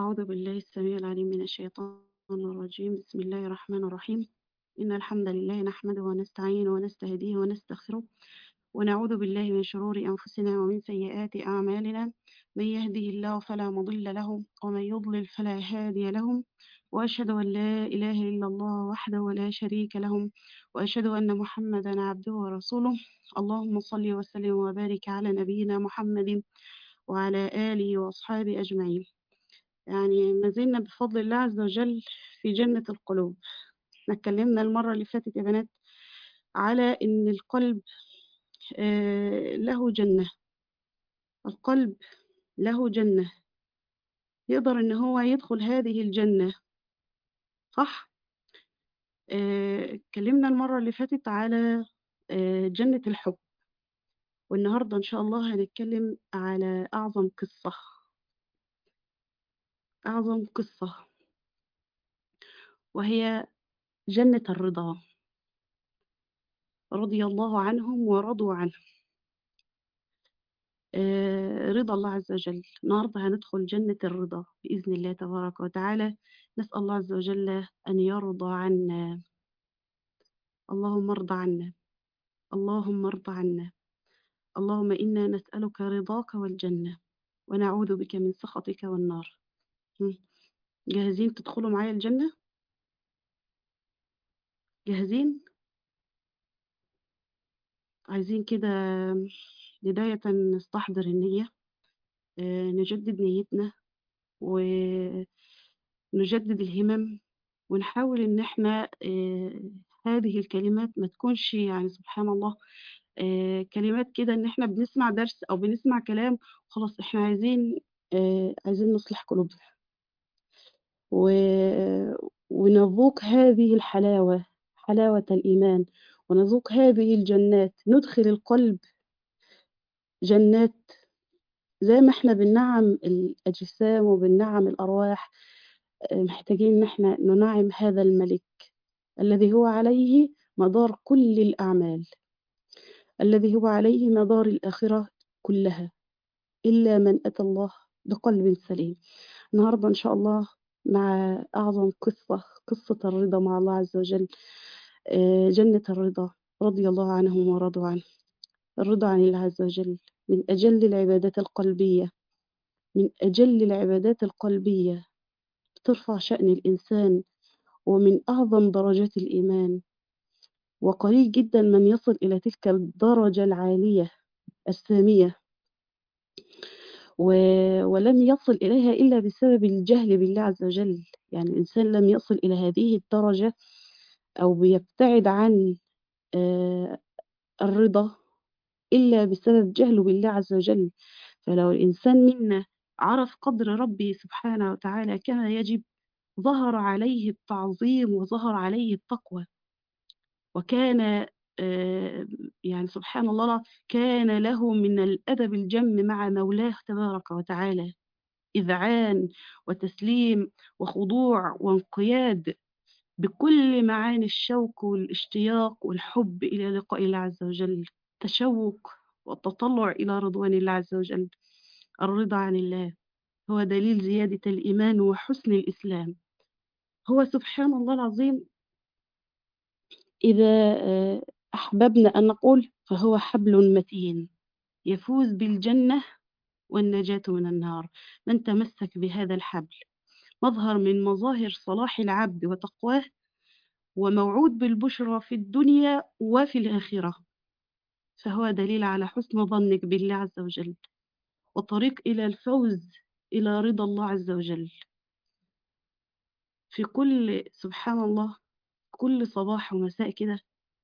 أعوذ بالله السميع العليم من الشيطان الرجيم بسم الله الرحمن الرحيم إن الحمد لله نحمده ونستعينه ونستهديه ونستغفره ونعوذ بالله من شرور أنفسنا ومن سيئات أعمالنا من يهده الله فلا مضل له ومن يضلل فلا هادي له وأشهد أن لا إله إلا الله وحده لا شريك له وأشهد أن محمدا عبده ورسوله اللهم صل وسلم وبارك على نبينا محمد وعلى آله وأصحابه أجمعين يعني ما زلنا بفضل الله عز وجل في جنة القلوب احنا اتكلمنا المرة اللي فاتت يا بنات على إن القلب آه، له جنة القلب له جنة يقدر إن هو يدخل هذه الجنة صح؟ آه، اتكلمنا المرة اللي فاتت على آه، جنة الحب والنهاردة إن شاء الله هنتكلم على أعظم قصة أعظم قصة وهي جنة الرضا رضي الله عنهم ورضوا عنه آه، رضا الله عز وجل النهاردة هندخل جنة الرضا بإذن الله تبارك وتعالى نسأل الله عز وجل أن يرضى عنا اللهم ارض عنا اللهم ارض عنا اللهم إنا نسألك رضاك والجنة ونعوذ بك من سخطك والنار هم. جاهزين تدخلوا معايا الجنة جاهزين عايزين كده بداية نستحضر النية آه، نجدد نيتنا ونجدد الهمم ونحاول إن احنا آه، هذه الكلمات ما تكونش يعني سبحان الله آه، كلمات كده إن احنا بنسمع درس أو بنسمع كلام خلاص احنا عايزين آه، عايزين نصلح قلوبنا و... ونذوق هذه الحلاوة حلاوة الإيمان ونذوق هذه الجنات ندخل القلب جنات زي ما احنا بننعم الأجسام وبننعم الأرواح آه، محتاجين ان احنا ننعم هذا الملك الذي هو عليه مدار كل الأعمال الذي هو عليه مدار الآخرة كلها إلا من أتى الله بقلب سليم النهاردة إن شاء الله مع أعظم قصة قصة الرضا مع الله عز وجل آه، جنة الرضا رضي الله عنهم ورضوا عنه الرضا عن الله عز وجل من أجل العبادات القلبية من أجل العبادات القلبية ترفع شأن الإنسان ومن أعظم درجات الإيمان وقليل جدا من يصل إلى تلك الدرجة العالية السامية و... ولم يصل إليها إلا بسبب الجهل بالله عز وجل يعني الإنسان لم يصل إلى هذه الدرجة أو بيبتعد عن آه، الرضا إلا بسبب جهله بالله عز وجل فلو الإنسان منا عرف قدر ربه سبحانه وتعالى كما يجب ظهر عليه التعظيم وظهر عليه التقوى وكان آه، يعني سبحان الله كان له من الأدب الجم مع مولاه تبارك وتعالى إذعان وتسليم وخضوع وانقياد بكل معاني الشوق والاشتياق والحب إلى لقاء الله عز وجل تشوق والتطلع إلى رضوان الله عز وجل الرضا عن الله هو دليل زيادة الإيمان وحسن الإسلام هو سبحان الله العظيم إذا آه، أحببنا أن نقول فهو حبل متين يفوز بالجنة والنجاة من النار من تمسك بهذا الحبل مظهر من مظاهر صلاح العبد وتقواه وموعود بالبشرى في الدنيا وفي الآخرة فهو دليل على حسن ظنك بالله عز وجل وطريق إلى الفوز إلى رضا الله عز وجل في كل سبحان الله كل صباح ومساء كده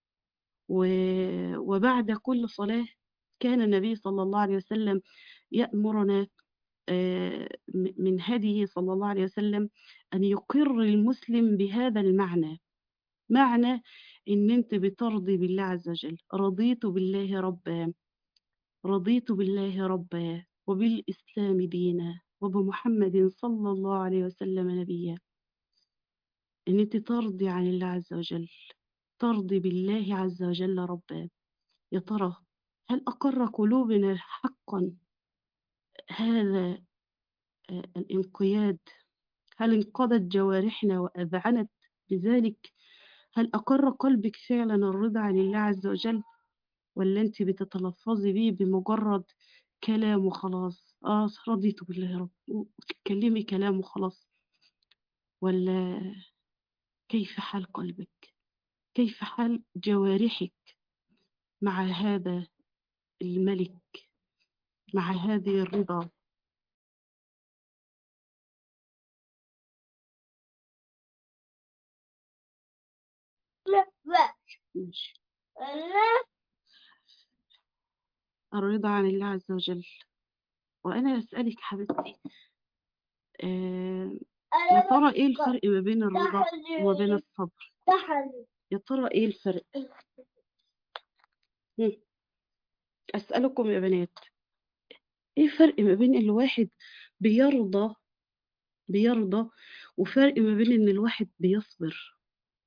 و- وبعد كل صلاة كان النبي صلى الله عليه وسلم يأمرنا آه، م- من هديه صلى الله عليه وسلم أن يقر المسلم بهذا المعنى معنى إن أنت بترضي بالله عز وجل رضيت بالله ربا رضيت بالله ربا وبالإسلام دينا وبمحمد صلى الله عليه وسلم نبيا إن أنت ترضي عن الله عز وجل ترضي بالله عز وجل ربا يا ترى هل أقر قلوبنا حقا هذا آه، الانقياد هل انقضت جوارحنا وأذعنت بذلك هل أقر قلبك فعلا الرضا عن الله عز وجل ولا أنت بتتلفظي بيه بمجرد كلام وخلاص آه رضيت بالله يا رب وتتكلمي كلام وخلاص ولا كيف حال قلبك كيف حال جوارحك مع هذا الملك مع هذه الرضا ماشي الرضا عن الله عز وجل وأنا أسألك حبيبتي آه يا ترى إيه الفرق ما بين الرضا وما بين الصبر يا ترى إيه الفرق هم. أسألكم يا بنات إيه الفرق ما بين الواحد بيرضى بيرضى وفرق ما بين إن الواحد بيصبر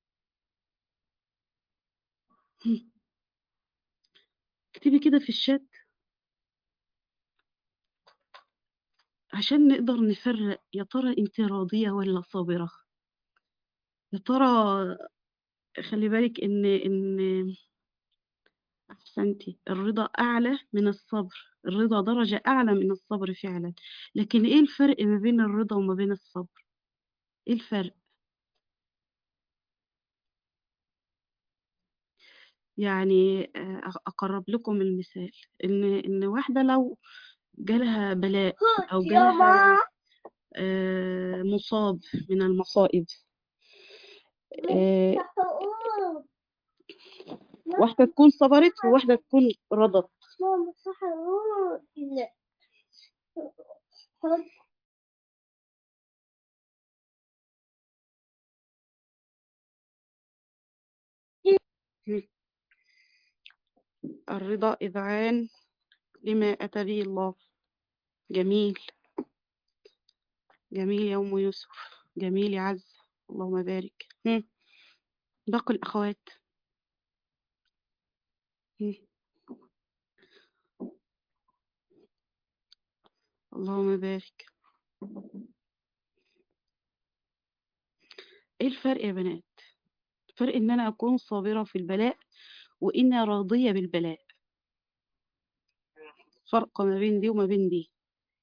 هم. اكتبي كده في الشات عشان نقدر نفرق يا ترى انت راضية ولا صابرة يا ترى خلي بالك ان ان احسنتي الرضا اعلى من الصبر الرضا درجة اعلى من الصبر فعلا لكن ايه الفرق ما بين الرضا وما بين الصبر ايه الفرق يعني آه، اقرب لكم المثال ان ان واحدة لو جالها بلاء او جالها آه، مصاب من المصائب آه، واحدة تكون صبرت وواحدة تكون رضت الرضا إذعان لما أتى به الله جميل جميل يا أم يوسف جميل يا عز اللهم بارك هم. باقي الأخوات هم. اللهم بارك ايه الفرق يا بنات الفرق ان انا اكون صابرة في البلاء واني راضية بالبلاء فرق ما بين دي وما بين دي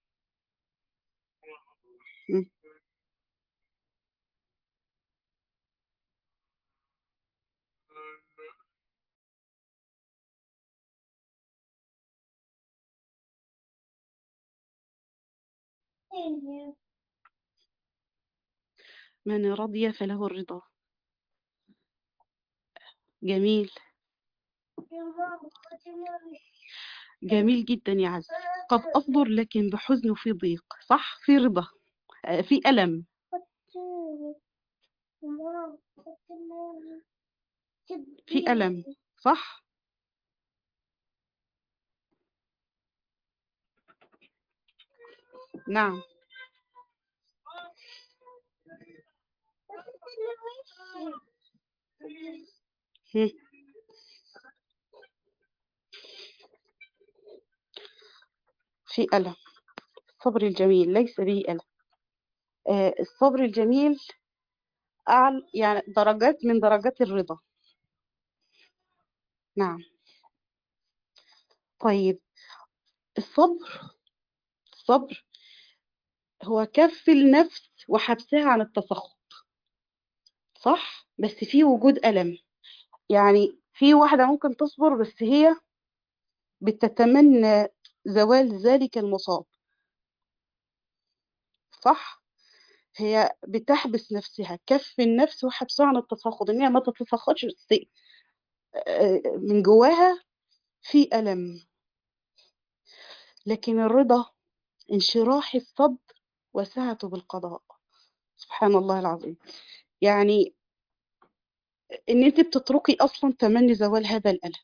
هم. من رضي فله الرضا جميل جميل جدا يا عز قد أصبر لكن بحزن وفي ضيق صح في رضا آه، في ألم في ألم صح نعم هم. في ألم الصبر الجميل ليس به ألم آه، الصبر الجميل أعلى يعني درجات من درجات الرضا نعم طيب الصبر الصبر هو كف النفس وحبسها عن التسخط صح بس في وجود ألم يعني في واحدة ممكن تصبر بس هي بتتمنى زوال ذلك المصاب صح هي بتحبس نفسها كف النفس وحبسها عن التسخط ان هي ما تتسخطش بس آه، من جواها في ألم لكن الرضا انشراح الصدر وسعته بالقضاء سبحان الله العظيم يعني ان انت بتتركي اصلا تمني زوال هذا الألم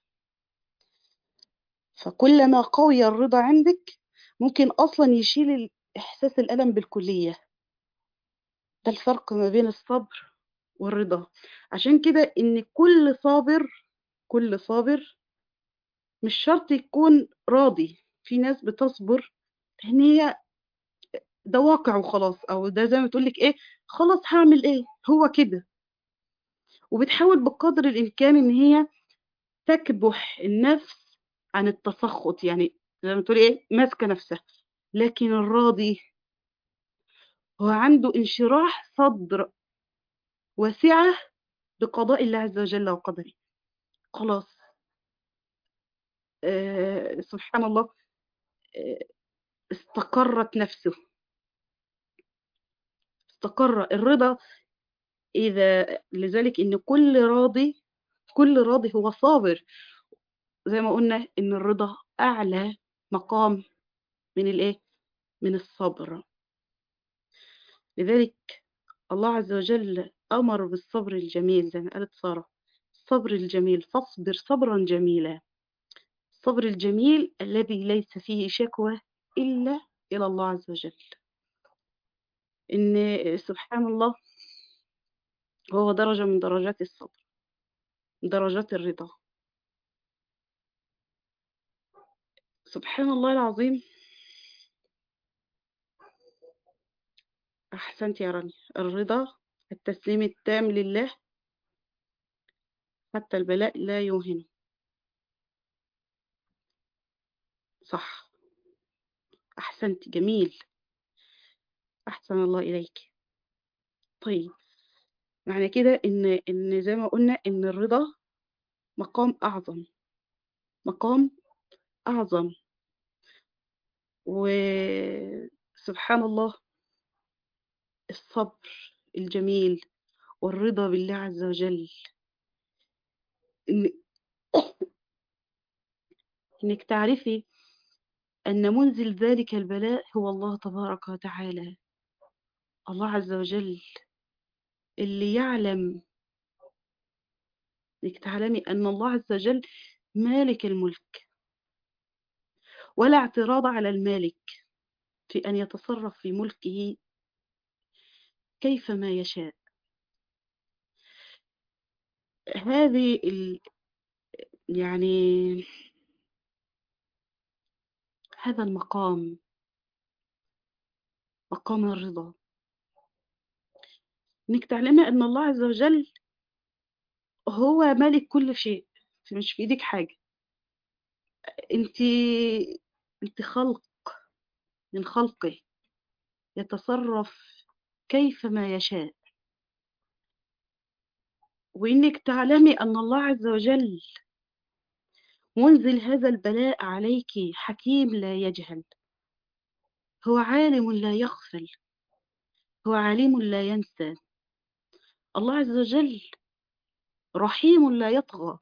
فكلما قوي الرضا عندك ممكن اصلا يشيل احساس الألم بالكلية ده الفرق ما بين الصبر والرضا عشان كده ان كل صابر كل صابر مش شرط يكون راضي في ناس بتصبر ان هي ده واقع وخلاص او ده زي ما تقول لك ايه خلاص هعمل ايه هو كده وبتحاول بقدر الامكان ان هي تكبح النفس عن التسخط يعني زي ما تقولي ايه ماسكه نفسها لكن الراضي هو عنده انشراح صدر واسعه بقضاء الله عز وجل وقدره خلاص آه سبحان الله آه استقرت نفسه استقر الرضا إذا لذلك إن كل راضي كل راضي هو صابر زي ما قلنا إن الرضا أعلى مقام من الإيه؟ من الصبر لذلك الله عز وجل أمر بالصبر الجميل زي ما قالت سارة الصبر الجميل فاصبر صبرا جميلا الصبر الجميل الذي ليس فيه شكوى إلا إلى الله عز وجل إن سبحان الله هو درجة من درجات الصبر درجات الرضا سبحان الله العظيم أحسنت يا راني الرضا التسليم التام لله حتى البلاء لا يوهنه صح أحسنت جميل أحسن الله إليك طيب معنى كده إن إن زي ما قلنا إن الرضا مقام أعظم مقام أعظم وسبحان الله الصبر الجميل والرضا بالله عز وجل إن إنك تعرفي أن منزل ذلك البلاء هو الله تبارك وتعالى الله عز وجل اللي يعلم إنك تعلمي أن الله عز وجل مالك الملك ولا اعتراض على المالك في أن يتصرف في ملكه كيفما يشاء هذه ال... يعني هذا المقام مقام الرضا انك تعلمي ان الله عز وجل هو مالك كل شيء مش في ايدك حاجة انت انت خلق من خلقه يتصرف كيفما يشاء وانك تعلمي ان الله عز وجل منزل هذا البلاء عليك حكيم لا يجهل هو عالم لا يغفل هو عليم لا ينسى الله عز وجل رحيم لا يطغى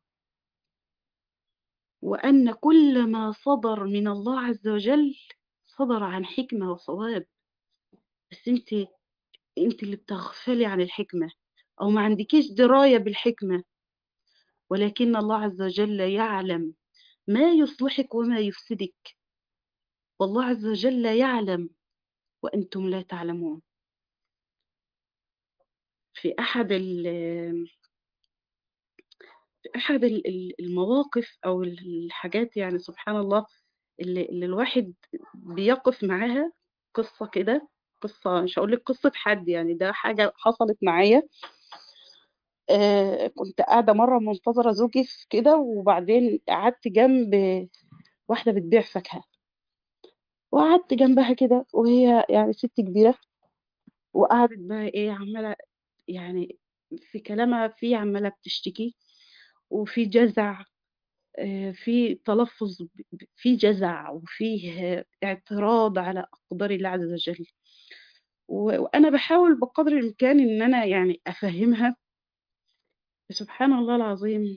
وأن كل ما صدر من الله عز وجل صدر عن حكمة وصواب بس انت انت اللي بتغفلي عن الحكمة أو ما عندكيش دراية بالحكمة ولكن الله عز وجل يعلم ما يصلحك وما يفسدك والله عز وجل يعلم وأنتم لا تعلمون في أحد في أحد المواقف أو الحاجات يعني سبحان الله اللي, اللي الواحد بيقف معاها قصة كده قصة مش هقول لك قصة حد يعني ده حاجة حصلت معايا آه كنت قاعدة مرة منتظرة زوجي في كده وبعدين قعدت جنب واحدة بتبيع فاكهة وقعدت جنبها كده وهي يعني ست كبيرة وقعدت بقى ايه عمالة يعني في كلامها في عمالة بتشتكي وفي جزع في تلفظ في جزع وفيه اعتراض على أقدار الله عز وجل وأنا بحاول بقدر الإمكان إن أنا يعني أفهمها سبحان الله العظيم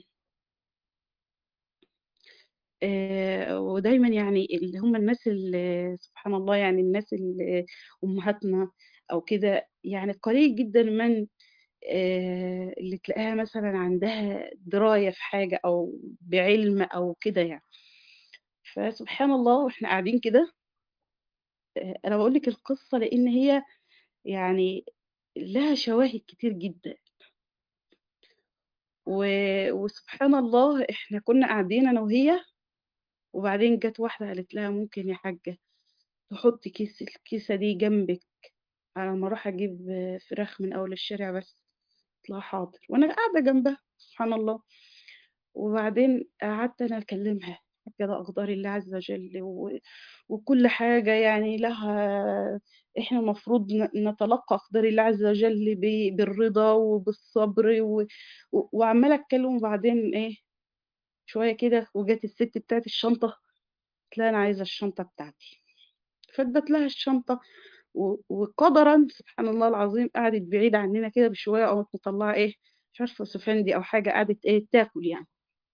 ودايما يعني اللي هم الناس اللي سبحان الله يعني الناس اللي أمهاتنا أو كده يعني قليل جدا من اللي تلاقيها مثلا عندها دراية في حاجة أو بعلم أو كده يعني فسبحان الله وإحنا قاعدين كده أنا بقول لك القصة لأن هي يعني لها شواهد كتير جدا و... وسبحان الله إحنا كنا قاعدين أنا وهي وبعدين جت واحدة قالت لها ممكن يا حاجة تحطي كيس الكيسة دي جنبك على ما اروح اجيب فراخ من اول الشارع بس لا حاضر وانا قاعدة جنبها سبحان الله وبعدين قعدت انا اكلمها كده اقدار الله عز وجل و... وكل حاجة يعني لها احنا المفروض ن- نتلقى اقدار الله عز وجل ب... بالرضا وبالصبر و... و... وعمالة اتكلم وبعدين ايه شوية كده وجت الست بتاعت الشنطة قلت لها انا عايزة الشنطة بتاعتي فادت لها الشنطة و- وقدرا سبحان الله العظيم قعدت بعيد عننا كده بشوية قامت مطلعة ايه مش عارفة سفندي او حاجة قعدت ايه تاكل يعني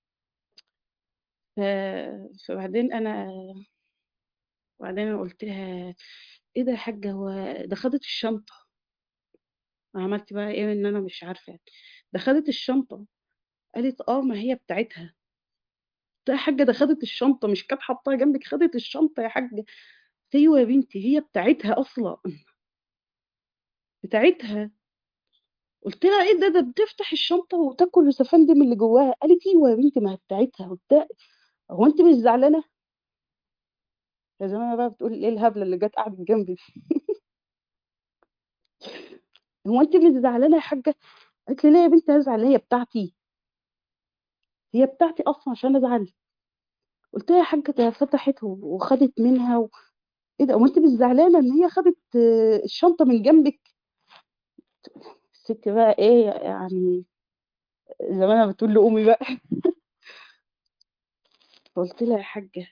ف... فبعدين انا وبعدين انا قلت لها ايه ده يا حاجة هو ده خدت الشنطة عملت بقى ايه ان انا مش عارفة يعني ده خدت الشنطة قالت اه ما هي بتاعتها قلت لها يا حاجة ده خدت الشنطة مش كانت حاطاها جنبك خدت الشنطة يا حاجة قلت ايوه يا بنتي هي بتاعتها اصلا بتاعتها قلت لها ايه ده ده بتفتح الشنطة وتاكل السفندم اللي جواها قالت ايوه يا بنتي ما هي بتاعتها قلت لها هو انت مش زعلانة يا زمانة بقى بتقول ايه الهبلة اللي جت قعدت جنبي دي؟ هو انت مش زعلانة يا حاجة قالت لي ليه يا بنتي هزعل هي بتاعتي هي بتاعتي اصلا عشان ازعل قلت لها يا حاجة ده فتحت و- وخدت منها و... ايه ده وانت مش زعلانة ان هي خدت آه، الشنطة من جنبك الست بقى ايه يعني زمانها بتقول لأمي بقى فقلت لها يا حاجة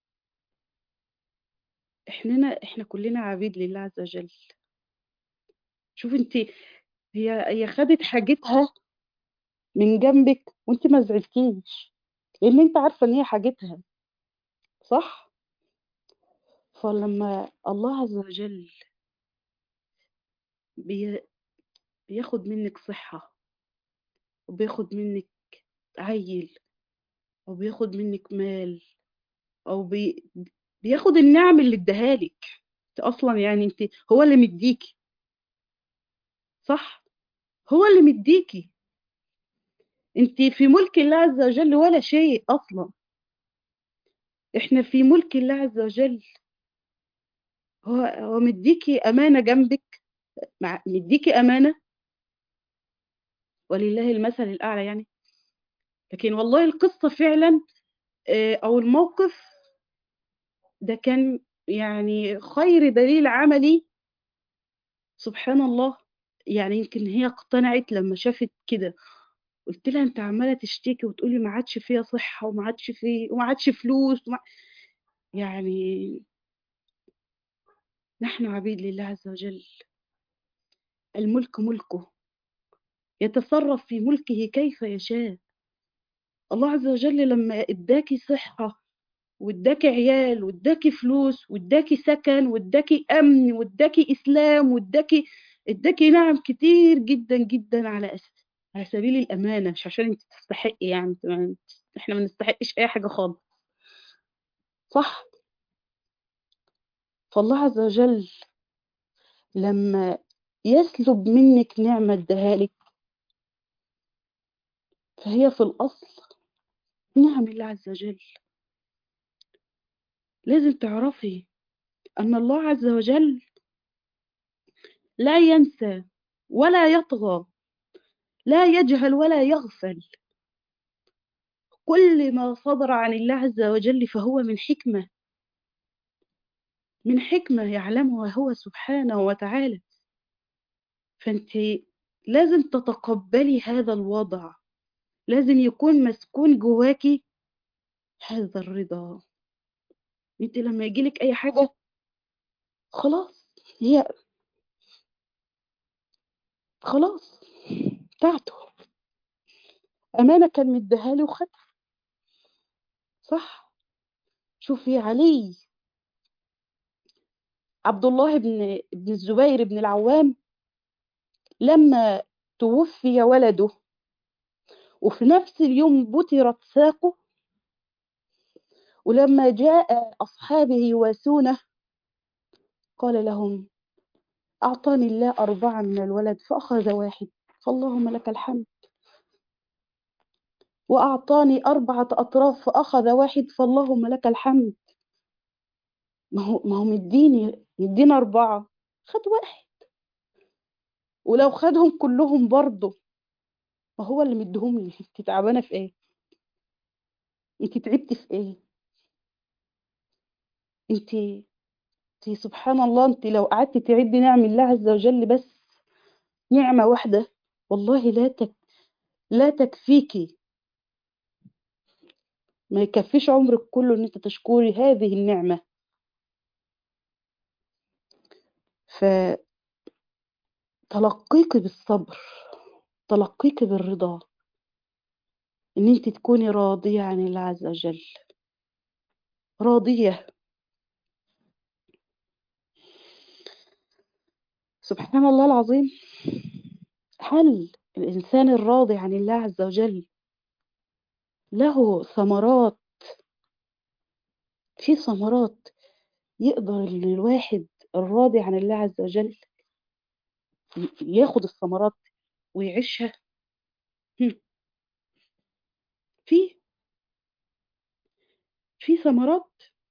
احنا احنا كلنا عبيد لله عز وجل شوف انت هي هي خدت حاجتها من جنبك وانت ما زعلتيش لان انت عارفة ان هي حاجتها صح فلما الله عز وجل بي... بياخد منك صحة وبياخد منك عيل او بياخد منك مال او بي... بياخد النعم اللي اداهالك انت اصلا يعني انت هو اللي مديكي صح هو اللي مديكي انت في ملك الله عز وجل ولا شيء اصلا احنا في ملك الله عز وجل هو هو مديكي امانه جنبك مع مديكي امانه ولله المثل الاعلى يعني لكن والله القصه فعلا آه، او الموقف ده كان يعني خير دليل عملي سبحان الله يعني يمكن هي اقتنعت لما شافت كده قلت لها انت عماله تشتكي وتقولي ما عادش فيها صحه وما عادش فيه وما عادش فلوس وما يعني نحن عبيد لله عز وجل الملك ملكه يتصرف في ملكه كيف يشاء الله عز وجل لما اداكي صحة واداكي عيال واداكي فلوس واداكي سكن واداكي امن واداكي اسلام واداكي اداكي نعم كتير جدا جدا على أس... على سبيل الامانة مش عشان انت تستحقي يعني ما- احنا ما نستحقش اي حاجة خالص صح فالله عز وجل لما يسلب منك نعمة ادهالك فهي في الأصل نعم الله عز وجل لازم تعرفي أن الله عز وجل لا ينسى ولا يطغى لا يجهل ولا يغفل كل ما صدر عن الله عز وجل فهو من حكمة من حكمة يعلمها هو سبحانه وتعالى فأنت لازم تتقبلي هذا الوضع لازم يكون مسكون جواكي هذا الرضا انت لما يجيلك اي حاجة خلاص هي خلاص بتاعته أمانة كان مديها لي وخدها صح شوفي علي عبد الله بن بن الزبير بن العوام لما توفي ولده وفي نفس اليوم بترت ساقه ولما جاء أصحابه يواسونه قال لهم أعطاني الله أربعة من الولد فأخذ واحد فاللهم لك الحمد وأعطاني أربعة أطراف فأخذ واحد فاللهم لك الحمد ما هو ما هو مديني مدينا أربعة خد واحد ولو خدهم كلهم برضه ما هو اللي مديهم لي انت تعبانة في ايه انت تعبتي في ايه انت انت سبحان الله انت لو قعدتي تعدي نعم الله عز وجل بس نعمة واحدة والله لا تك لا تكفيكي ما يكفيش عمرك كله ان انت تشكري هذه النعمة فتلقيك بالصبر تلقيك بالرضا ان انت تكوني راضية عن الله عز وجل راضية سبحان الله العظيم هل الإنسان الراضي عن الله عز وجل له ثمرات في ثمرات يقدر الواحد الراضي عن الله عز وجل ياخد الثمرات ويعيشها هم. في في ثمرات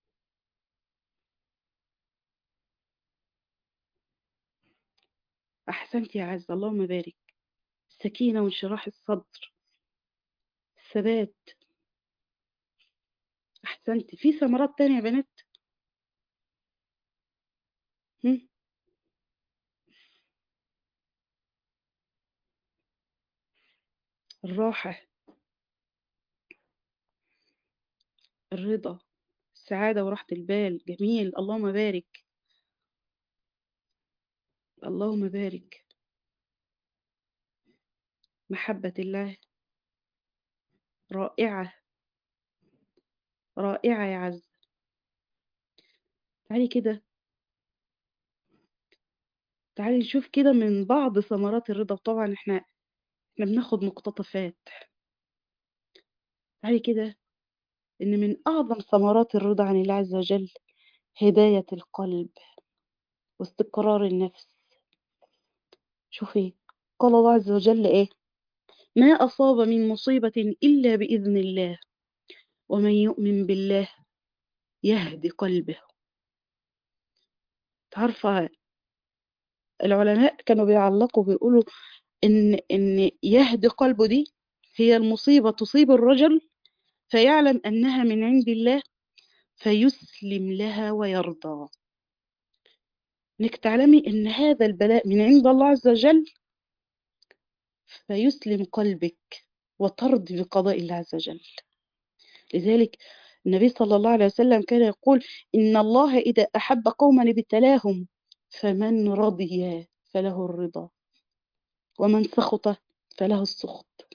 أحسنت يا عز اللهم بارك السكينة وانشراح الصدر الثبات أحسنت في ثمرات تانية يا بنات هم؟ الراحة الرضا السعادة وراحة البال جميل اللهم بارك اللهم بارك محبة الله رائعة رائعة يا عز تعالي كده تعالي نشوف كده من بعض ثمرات الرضا وطبعا احنا احنا بناخد مقتطفات تعالي كده ان من اعظم ثمرات الرضا عن الله عز وجل هداية القلب واستقرار النفس شوفي قال الله عز وجل ايه ما اصاب من مصيبة الا باذن الله ومن يؤمن بالله يهدي قلبه تعرفة العلماء كانوا بيعلقوا بيقولوا ان ان يهدي قلبه دي هي المصيبة تصيب الرجل فيعلم انها من عند الله فيسلم لها ويرضى انك تعلمي ان هذا البلاء من عند الله عز وجل فيسلم قلبك وترضي بقضاء الله عز وجل لذلك النبي صلى الله عليه وسلم كان يقول إن الله إذا أحب قوما ابتلاهم فمن رضي فله الرضا ومن سخط فله السخط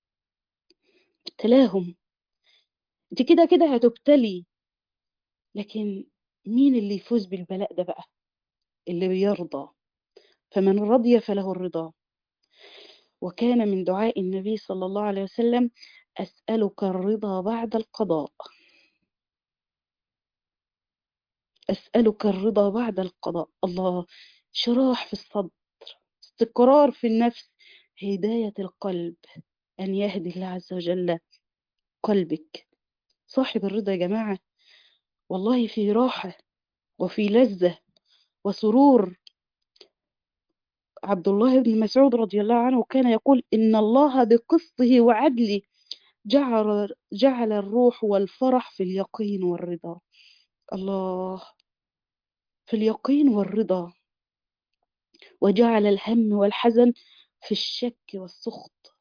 ابتلاهم انت كده كده هتبتلي لكن مين اللي يفوز بالبلاء ده بقى اللي بيرضى فمن رضي فله الرضا وكان من دعاء النبي صلى الله عليه وسلم أسألك الرضا بعد القضاء أسألك الرضا بعد القضاء الله شراح في الصدر استقرار في النفس هداية القلب أن يهدي الله عز وجل قلبك صاحب الرضا يا جماعة والله في راحة وفي لذة وسرور عبد الله بن مسعود رضي الله عنه كان يقول إن الله بقسطه وعدله جعل, جعل الروح والفرح في اليقين والرضا الله في اليقين والرضا وجعل الهم والحزن في الشك والسخط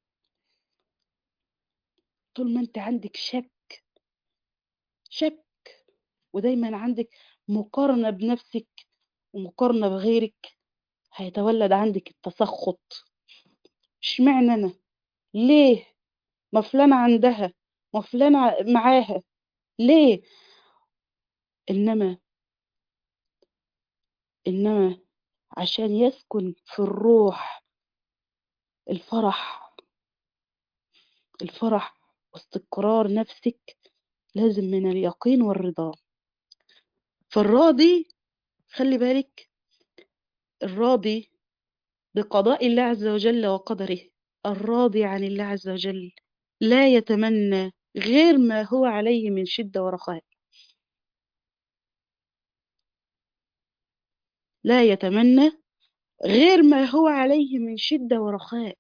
طول ما انت عندك شك شك ودايما عندك مقارنة بنفسك ومقارنة بغيرك هيتولد عندك التسخط اشمعنى انا ليه ما فلانة عندها ما فلانة معاها ليه انما انما عشان يسكن في الروح الفرح الفرح واستقرار نفسك لازم من اليقين والرضا فالراضي خلي بالك الراضي بقضاء الله عز وجل وقدره الراضي عن الله عز وجل لا يتمنى غير ما هو عليه من شدة ورخاء لا يتمنى غير ما هو عليه من شدة ورخاء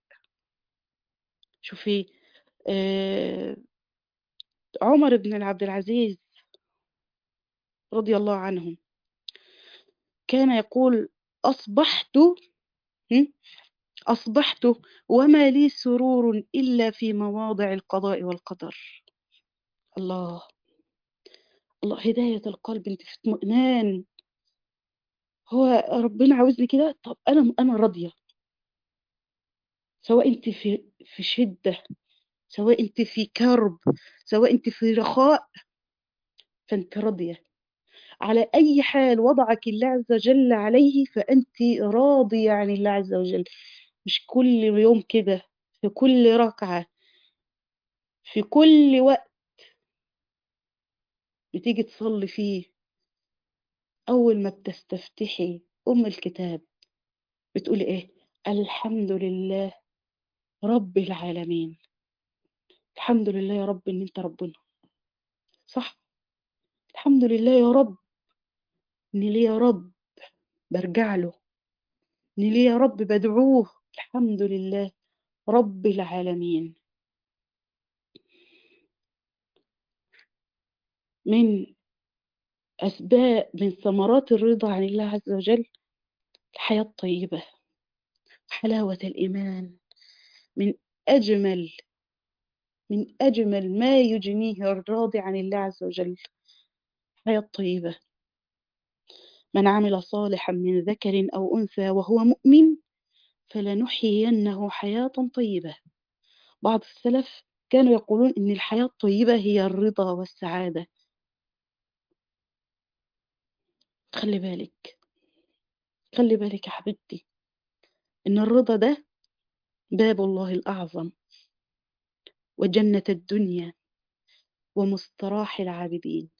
شوفي آه عمر بن عبد العزيز رضي الله عنه كان يقول أصبحت هم؟ أصبحت وما لي سرور إلا في مواضع القضاء والقدر الله الله هداية القلب انت في اطمئنان هو ربنا عاوزني كده طب أنا أنا راضية سواء انت في في شدة سواء انت في كرب سواء انت في رخاء فانت راضية على أي حال وضعك الله عز وجل عليه فأنت راضية عن الله عز وجل مش كل يوم كده في كل ركعة في كل وقت بتيجي تصلي فيه أول ما بتستفتحي أم الكتاب بتقولي إيه الحمد لله رب العالمين الحمد لله يا رب إن أنت ربنا صح الحمد لله يا رب إن لي يا رب برجع له إن لي يا رب بدعوه الحمد لله رب العالمين من أسباب من ثمرات الرضا عن الله عز وجل الحياة الطيبة حلاوة الإيمان من أجمل من أجمل ما يجنيه الراضي عن الله عز وجل حياة طيبة من عمل صالحا من ذكر أو أنثى وهو مؤمن فلنحيينه حياة طيبة بعض السلف كانوا يقولون إن الحياة الطيبة هي الرضا والسعادة خلي بالك خلي بالك يا حبيبتي إن الرضا ده باب الله الأعظم وجنة الدنيا ومستراح العابدين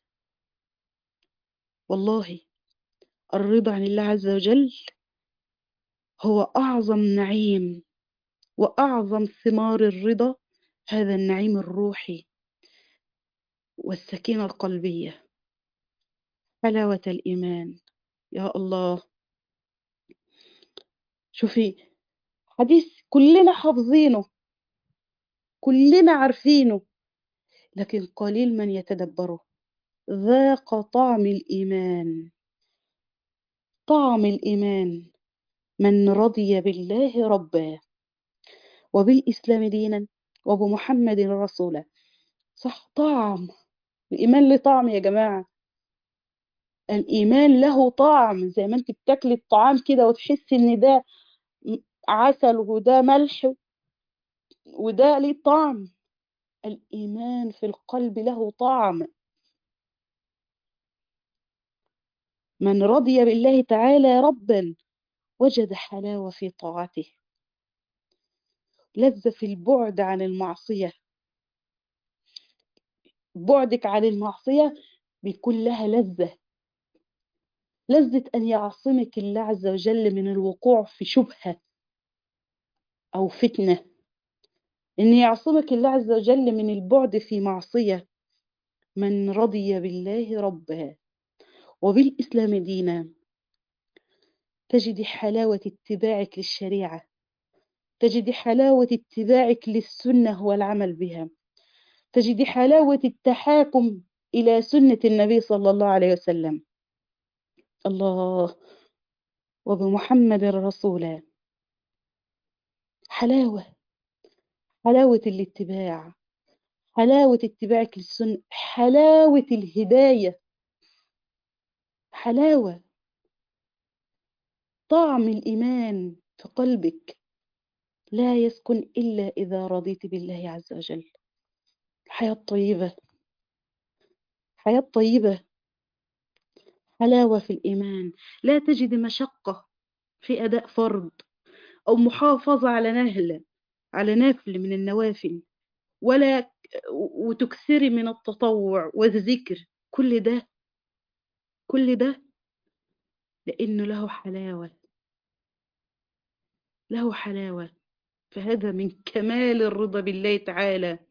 والله الرضا عن الله عز وجل هو أعظم نعيم وأعظم ثمار الرضا هذا النعيم الروحي والسكينة القلبية حلاوة الإيمان يا الله شوفي حديث كلنا حافظينه كلنا عارفينه لكن قليل من يتدبره ذاق طعم الإيمان طعم الإيمان من رضي بالله ربا وبالإسلام دينا وبمحمد رسولا صح طعم الإيمان له طعم يا جماعة الإيمان له طعم زي ما أنت بتاكلي الطعام كده وتحسي إن ده عسل وده ملح وده ليه طعم الإيمان في القلب له طعم من رضي بالله تعالى ربا وجد حلاوة في طاعته لذة في البعد عن المعصية بعدك عن المعصية بيكون لها لذة لذة أن يعصمك الله عز وجل من الوقوع في شبهة أو فتنة أن يعصمك الله عز وجل من البعد في معصية من رضي بالله ربا وبالإسلام دينا تجد حلاوة اتباعك للشريعة تجد حلاوة اتباعك للسنة والعمل بها تجد حلاوة التحاكم إلى سنة النبي صلى الله عليه وسلم الله وبمحمد رسولا حلاوة حلاوة الاتباع حلاوة اتباعك للسنة حلاوة الهداية حلاوة طعم الإيمان في قلبك لا يسكن إلا إذا رضيت بالله عز وجل حياة طيبة حياة طيبة حلاوة في الإيمان لا تجد مشقة في أداء فرض أو محافظة على نهل على نفل من النوافل ولا وتكثري من التطوع والذكر كل ده كل ده لأنه له حلاوة له حلاوة فهذا من كمال الرضا بالله تعالى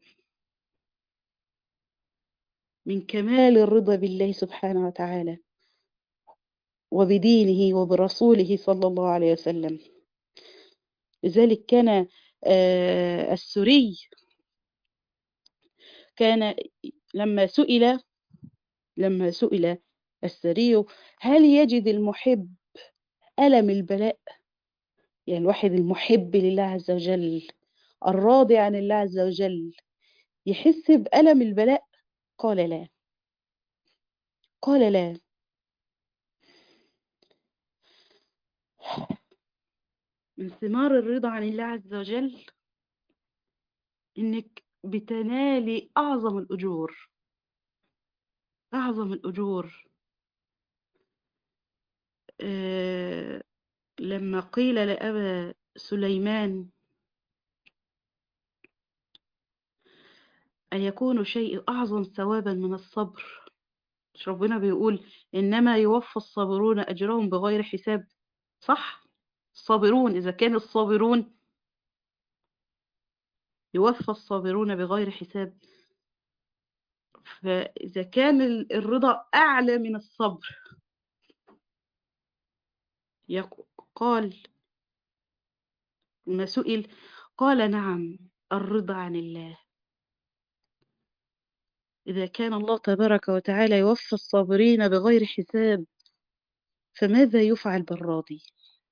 من كمال الرضا بالله سبحانه وتعالى وبدينه وبرسوله صلى الله عليه وسلم لذلك كان آه، السري كان لما سئل لما سئل السري هل يجد المحب ألم البلاء يعني الواحد المحب لله عز وجل الراضي عن الله عز وجل يحس بألم البلاء قال لا قال لا من ثمار الرضا عن الله عز وجل إنك بتنالي أعظم الأجور أعظم الأجور آه لما قيل لأبا سليمان أن يكون شيء أعظم ثوابا من الصبر مش ربنا بيقول إنما يوفى الصابرون أجرهم بغير حساب صح الصابرون إذا كان الصابرون يوفى الصابرون بغير حساب فإذا كان ال- الرضا أعلى من الصبر يق- قال ما سئل قال نعم الرضا عن الله إذا كان الله تبارك وتعالى يوفى الصابرين بغير حساب فماذا يفعل بالراضي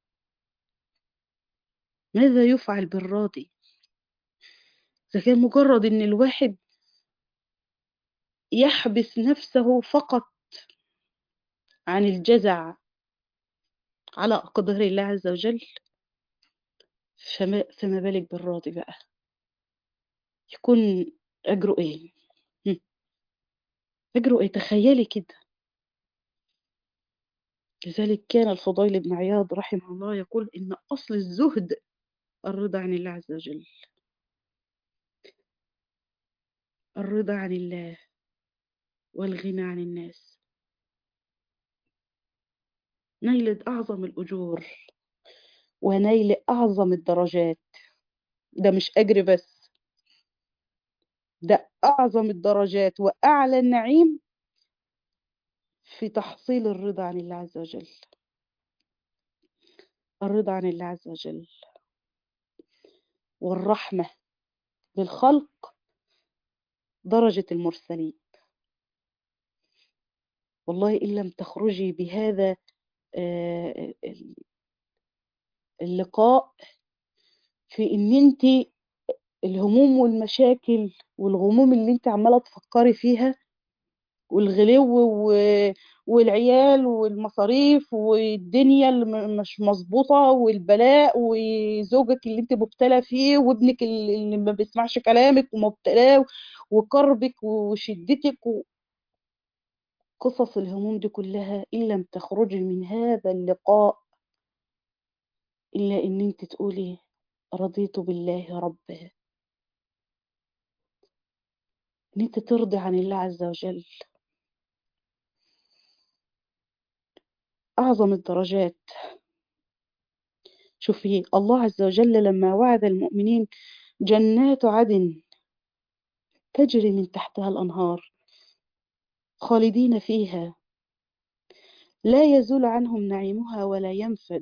ماذا يفعل بالراضي إذا كان مجرد إن الواحد يحبس نفسه فقط عن الجزع على أقدار الله عز وجل فما, فما بالك بالراضي بقى يكون أجره إيه هم. أجره إيه تخيلي كده لذلك كان الفضيل بن عياض رحمه الله يقول إن أصل الزهد الرضا عن الله عز وجل الرضا عن الله والغنى عن الناس نيل أعظم الأجور ونيل أعظم الدرجات ده مش أجر بس ده أعظم الدرجات وأعلى النعيم في تحصيل الرضا عن الله عز وجل الرضا عن الله عز وجل والرحمة للخلق درجة المرسلين والله إن لم تخرجي بهذا آه، اللقاء في ان انت الهموم والمشاكل والغموم اللي انت عمالة تفكري فيها والغلو و- والعيال والمصاريف والدنيا اللي م- مش مظبوطة والبلاء وزوجك اللي انت مبتلى فيه وابنك اللي اللي ما بيسمعش كلامك ومبتلاه وكربك وشدتك وقصص الهموم دي كلها إن لم تخرجي من هذا اللقاء إلا إن انت تقولي رضيت بالله ربا إن انت ترضي عن الله عز وجل أعظم الدرجات شوفي الله عز وجل لما وعد المؤمنين جنات عدن تجري من تحتها الأنهار خالدين فيها لا يزول عنهم نعيمها ولا ينفد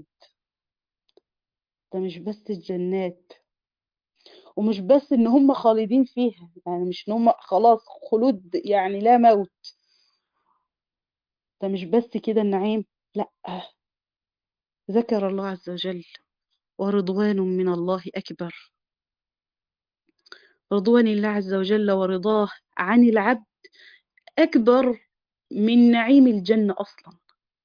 ده مش بس الجنات ومش بس ان هم خالدين فيها يعني مش ان هم خلاص خلود يعني لا موت ده مش بس كده النعيم لا ذكر الله عز وجل ورضوان من الله أكبر رضوان الله عز وجل ورضاه عن العبد أكبر من نعيم الجنة أصلا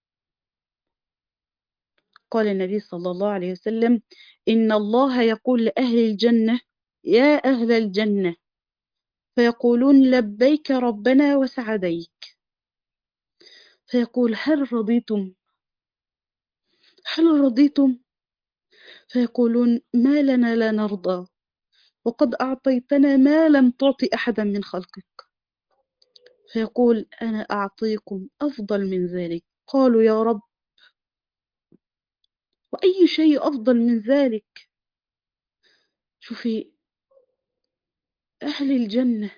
قال النبي صلى الله عليه وسلم إن الله يقول لأهل الجنة يا أهل الجنة فيقولون لبيك ربنا وسعديك فيقول هل رضيتم هل رضيتم فيقولون ما لنا لا نرضى وقد أعطيتنا ما لم تعط أحدا من خلقك فيقول أنا أعطيكم أفضل من ذلك قالوا يا رب وأي شيء أفضل من ذلك شوفي أهل الجنة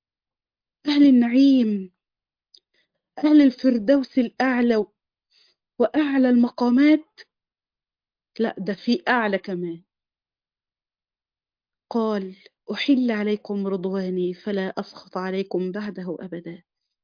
أهل النعيم أهل الفردوس الأعلى وأعلى المقامات لا ده في أعلى كمان قال أحل عليكم رضواني فلا أسخط عليكم بعده أبدا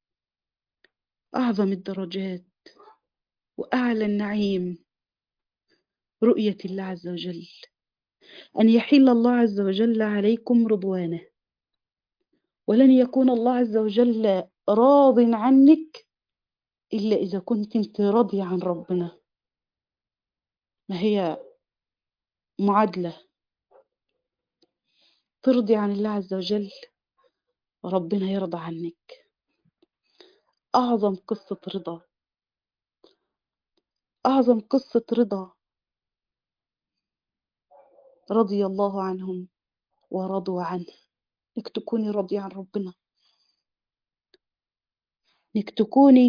أعظم الدرجات وأعلى النعيم رؤية الله عز وجل أن يحل الله عز وجل عليكم رضوانه ولن يكون الله عز وجل راض عنك إلا إذا كنت انت راضية عن ربنا ما هي معادلة ترضي عن الله عز وجل ربنا يرضى عنك أعظم قصة رضا أعظم قصة رضا رضي الله عنهم ورضوا عنه إنك تكوني راضية عن ربنا إنك تكوني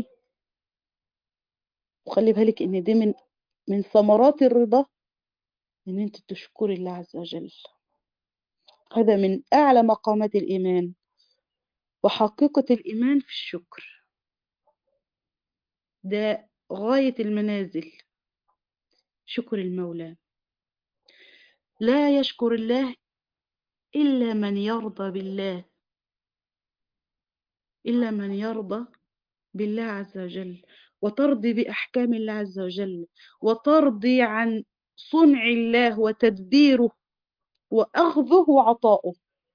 وخلي بالك إن دي من من ثمرات الرضا إن أنت تشكري الله عز وجل هذا من أعلى مقامات الإيمان وحقيقة الإيمان في الشكر ده غاية المنازل شكر المولى لا يشكر الله إلا من يرضى بالله إلا من يرضى بالله عز وجل وترضي بأحكام الله عز وجل وترضي عن صنع الله وتدبيره وأخذه وعطاؤه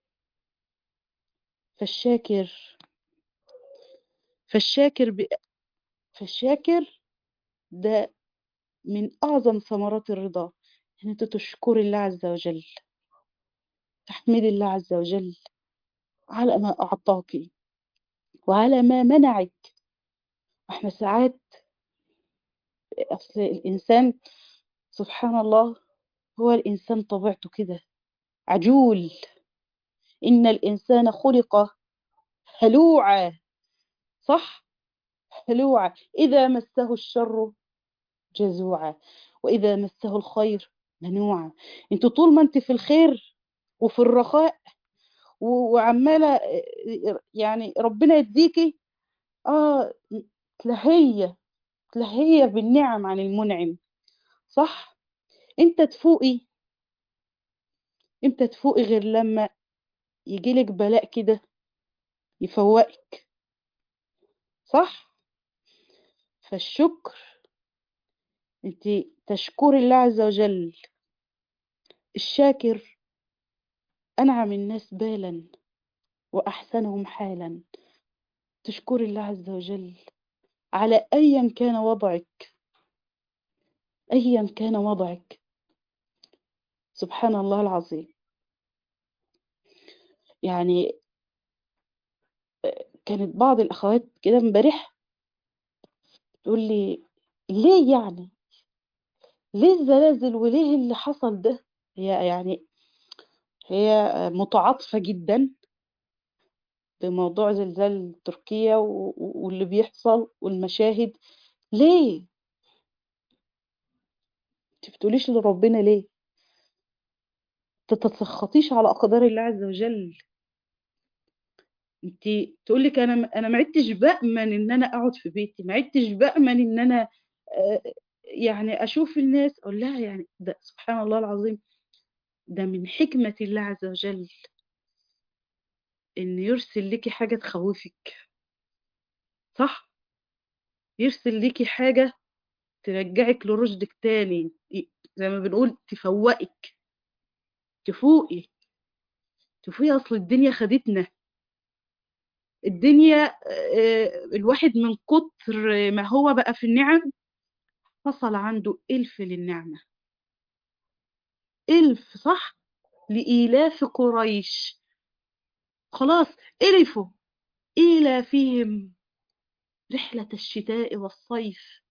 فالشاكر فالشاكر ب... فالشاكر ده من أعظم ثمرات الرضا إن أنت تشكر الله عز وجل تحمد الله عز وجل على ما أعطاك وعلى ما منعك احنا ساعات أصل الإنسان سبحان الله هو الإنسان طبيعته كده عجول إن الإنسان خلق هلوعا صح هلوعا إذا مسه الشر جزوعا وإذا مسه الخير منوعا انت طول ما انت في الخير وفي الرخاء وعمالة يعني ربنا يديكي اه تلهية تلهية بالنعم عن المنعم صح انت تفوقي امتى تفوقي غير لما يجيلك بلاء كده يفوقك صح فالشكر انت تشكري الله عز وجل الشاكر أنعم الناس بالا وأحسنهم حالا تشكري الله عز وجل على أيا كان وضعك أيا كان وضعك سبحان الله العظيم يعني كانت بعض الأخوات كده امبارح تقول لي ليه يعني ليه الزلازل وليه اللي حصل ده هي يعني هي متعاطفة جدا بموضوع زلزال تركيا واللي بيحصل والمشاهد ليه انت بتقوليش لربنا ليه تتسخطيش على اقدار الله عز وجل انت تقول لك انا انا ما عدتش بامن ان انا اقعد في بيتي ما عدتش بامن ان انا يعني اشوف الناس اقول لها يعني ده سبحان الله العظيم ده من حكمة الله عز وجل إن يرسل لك حاجة تخوفك صح يرسل لك حاجة ترجعك لرشدك تاني زي ما بنقول تفوقك تفوقي تفوقي أصل الدنيا خدتنا الدنيا الواحد من كتر ما هو بقى في النعم حصل عنده إلف للنعمة إلف صح لإيلاف قريش خلاص إلفوا إيلافهم رحلة الشتاء والصيف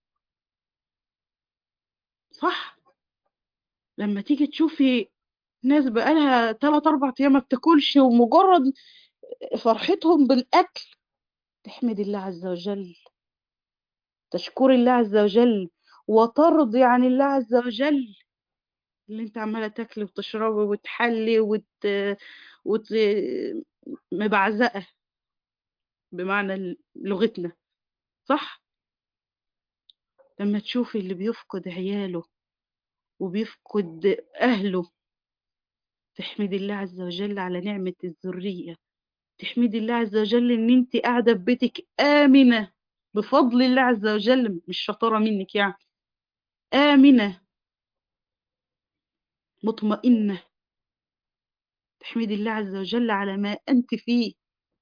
صح لما تيجي تشوفي ناس بقالها 3 4 ايام ما بتاكلش ومجرد فرحتهم بالاكل تحمد الله عز وجل تشكري الله عز وجل وترضي عن الله عز وجل اللي انت عماله تاكلي وتشربي وتحلي وت... وت... مبعزقه بمعنى لغتنا صح لما تشوفي اللي بيفقد عياله وبيفقد أهله تحمدي الله عز وجل على نعمة الذرية تحمدي الله عز وجل إن أنت قاعدة في بيتك آمنة بفضل الله عز وجل مش شطارة منك يعني آمنة مطمئنة تحمدي الله عز وجل على ما أنت فيه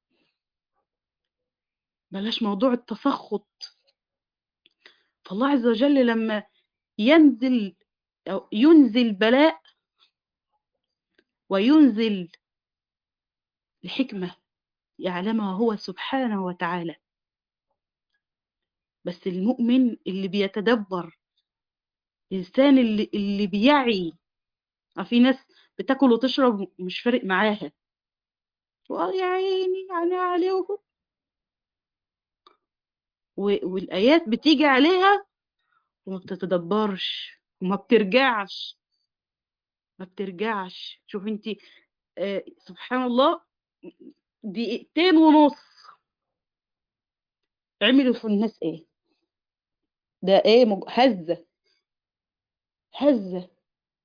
بلاش موضوع التسخط فالله عز وجل لما ينزل أو ينزل بلاء وينزل الحكمة يعلمها هو سبحانه وتعالى بس المؤمن اللي بيتدبر الإنسان اللي, اللي بيعي في ناس بتاكل وتشرب مش فارق معاها يا عيني يعني عليهم والآيات بتيجي عليها وما بتتدبرش وما بترجعش ما بترجعش شوف انت آه سبحان الله دقيقتين ونص عملوا في الناس ايه ده ايه مج... هزة هزة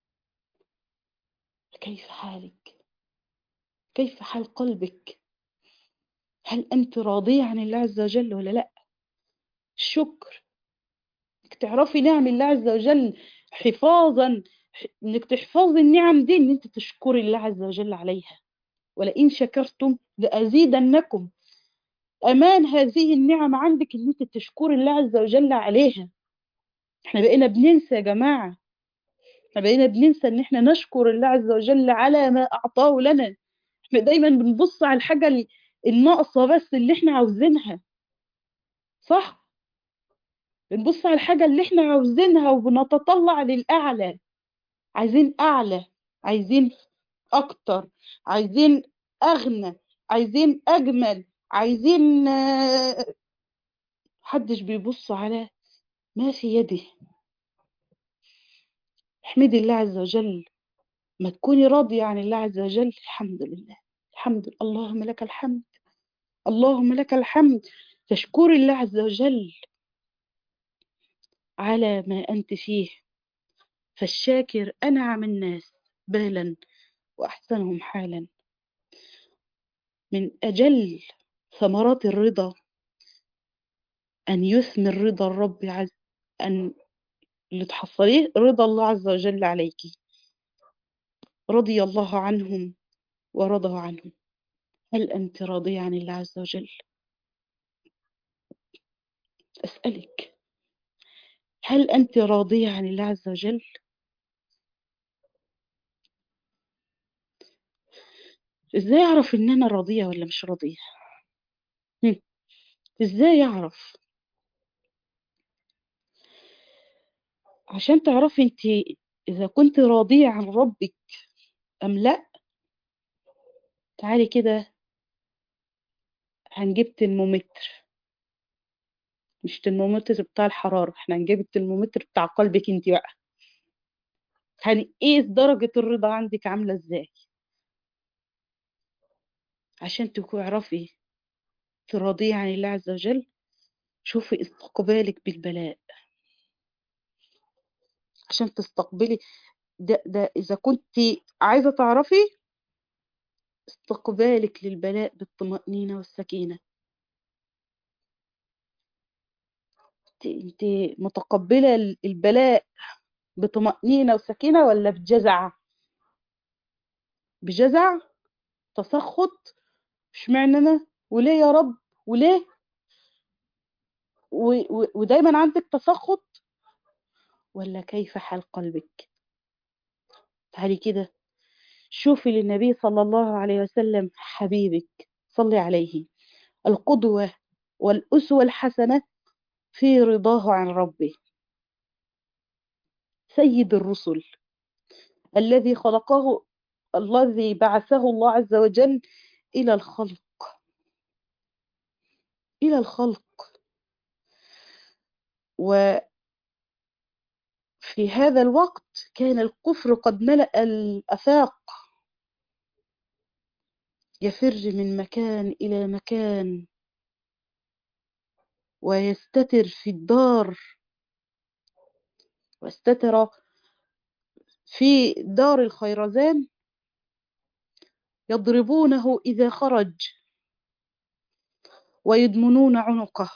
كيف حالك كيف حال قلبك هل أنت راضية عن الله عز وجل ولا لا الشكر انك تعرفي نعم الله عز وجل حفاظا انك تحفظي النعم دي ان انت تشكري الله عز وجل عليها ولئن شكرتم لأزيدنكم أمان هذه النعم عندك ان انت تشكري الله عز وجل عليها احنا بقينا بننسى يا جماعة احنا بقينا بننسى ان احنا نشكر الله عز وجل على ما أعطاه لنا احنا دايما بنبص على الحاجة الناقصة بس اللي احنا عاوزينها صح بنبص على الحاجة اللي احنا عاوزينها وبنتطلع للأعلى عايزين أعلى عايزين أكتر عايزين أغنى عايزين أجمل عايزين محدش بيبص على ما في يده احمدي الله عز وجل ما تكوني راضية عن الله عز وجل الحمد لله الحمد لله اللهم لك الحمد اللهم لك الحمد تشكري الله عز وجل على ما أنت فيه فالشاكر أنعم الناس بالا وأحسنهم حالا من أجل ثمرات الرضا أن يثمر رضا الرب عز أن اللي تحصليه رضا الله عز وجل عليك رضي الله عنهم ورضوا عنهم هل أنت راضية عن الله عز وجل أسألك هل أنت راضية عن الله عز وجل ازاي اعرف ان انا راضية ولا مش راضية هم. ازاي اعرف عشان تعرفي انت اذا كنت راضية عن ربك ام لا تعالي كده هنجيب ترمومتر مش ترمومتر بتاع الحرارة احنا هنجيب الترمومتر بتاع قلبك انت بقى هنقيس درجة الرضا عندك عاملة ازاي عشان تعرفي تراضيه عن الله عز وجل شوفي استقبالك بالبلاء عشان تستقبلي ده, ده إذا كنت عايزة تعرفي استقبالك للبلاء بالطمأنينة والسكينة انت متقبلة البلاء بطمأنينة وسكينة ولا بجزع بجزع تسخط اشمعنى انا وليه يا رب وليه و... و... ودايما عندك تسخط ولا كيف حال قلبك تعالي كده شوفي للنبي صلى الله عليه وسلم حبيبك صلي عليه القدوة والأسوة الحسنة في رضاه عن ربه سيد الرسل الذي خلقه الذي بعثه الله عز وجل إلى الخلق إلى الخلق وفي هذا الوقت كان الكفر قد ملأ الأفاق يفر من مكان إلى مكان ويستتر في الدار واستتر في دار الخيرزان يضربونه إذا خرج ويدمنون عنقه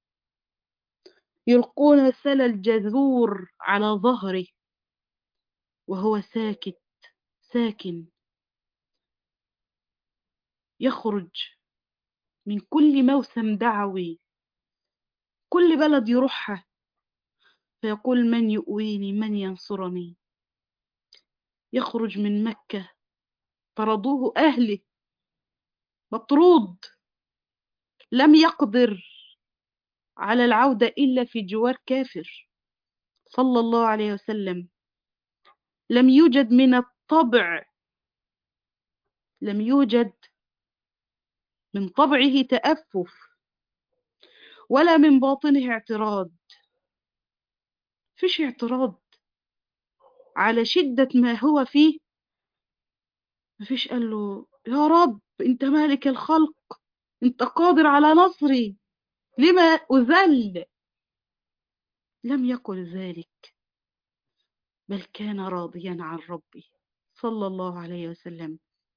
يلقون سل الجذور على ظهره وهو ساكت ساكن يخرج من كل موسم دعوي كل بلد يروحها فيقول من يؤويني من ينصرني يخرج من مكة طردوه أهله مطرود لم يقدر على العودة إلا في جوار كافر صلى الله عليه وسلم لم يوجد من الطبع لم يوجد من طبعه تأفف ولا من باطنه اعتراض فيش اعتراض على شدة ما هو فيه مفيش قال له يا رب انت مالك الخلق انت قادر على نصري لما أذل لم يقل ذلك بل كان راضيا عن ربه صلى الله عليه وسلم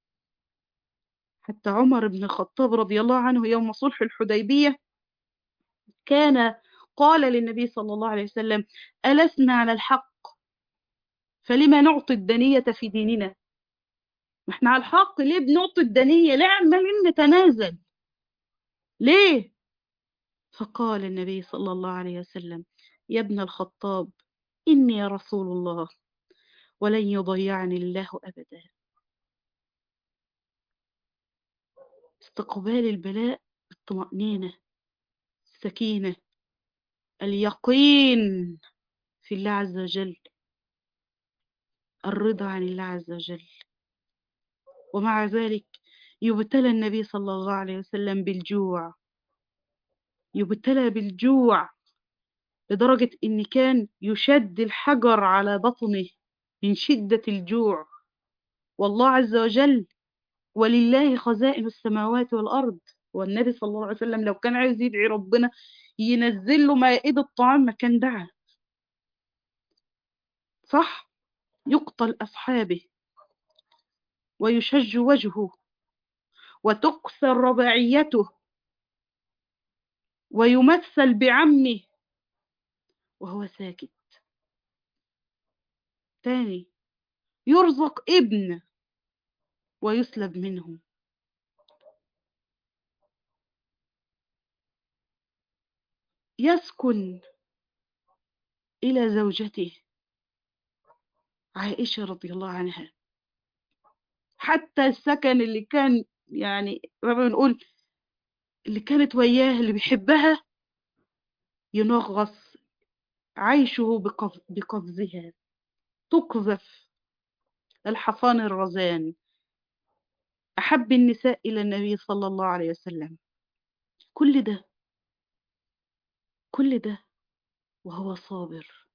حتى عمر بن الخطاب رضي الله عنه يوم صلح الحديبية كان قال للنبي صلى الله عليه وسلم ألسنا على الحق فلما نعطي الدنية في ديننا ما احنا على الحق ليه بنعطي الدنية ليه عمالين نتنازل ليه فقال النبي صلى الله عليه وسلم يا ابن الخطاب إني رسول الله ولن يضيعني الله أبدا استقبال البلاء بالطمأنينة السكينة اليقين في الله عز وجل الرضا عن الله عز وجل ومع ذلك يبتلى النبي صلى الله عليه وسلم بالجوع يبتلى بالجوع لدرجة إن كان يشد الحجر على بطنه من شدة الجوع والله عز وجل ولله خزائن السماوات والأرض والنبي صلى الله عليه وسلم لو كان عايز يدعي ربنا ينزل له مائدة طعام ما كان دعا صح يقتل أصحابه ويشج وجهه وتكسر رباعيته ويمثل بعمه وهو ساكت تاني يرزق ابن ويسلب منه يسكن إلى زوجته عائشة رضي الله عنها حتى السكن اللي كان يعني ما بنقول اللي كانت وياه اللي بيحبها ينغص عيشه بقف بقفزها تقذف الحصان الرزان أحب النساء إلى النبي صلى الله عليه وسلم كل ده كل ده وهو صابر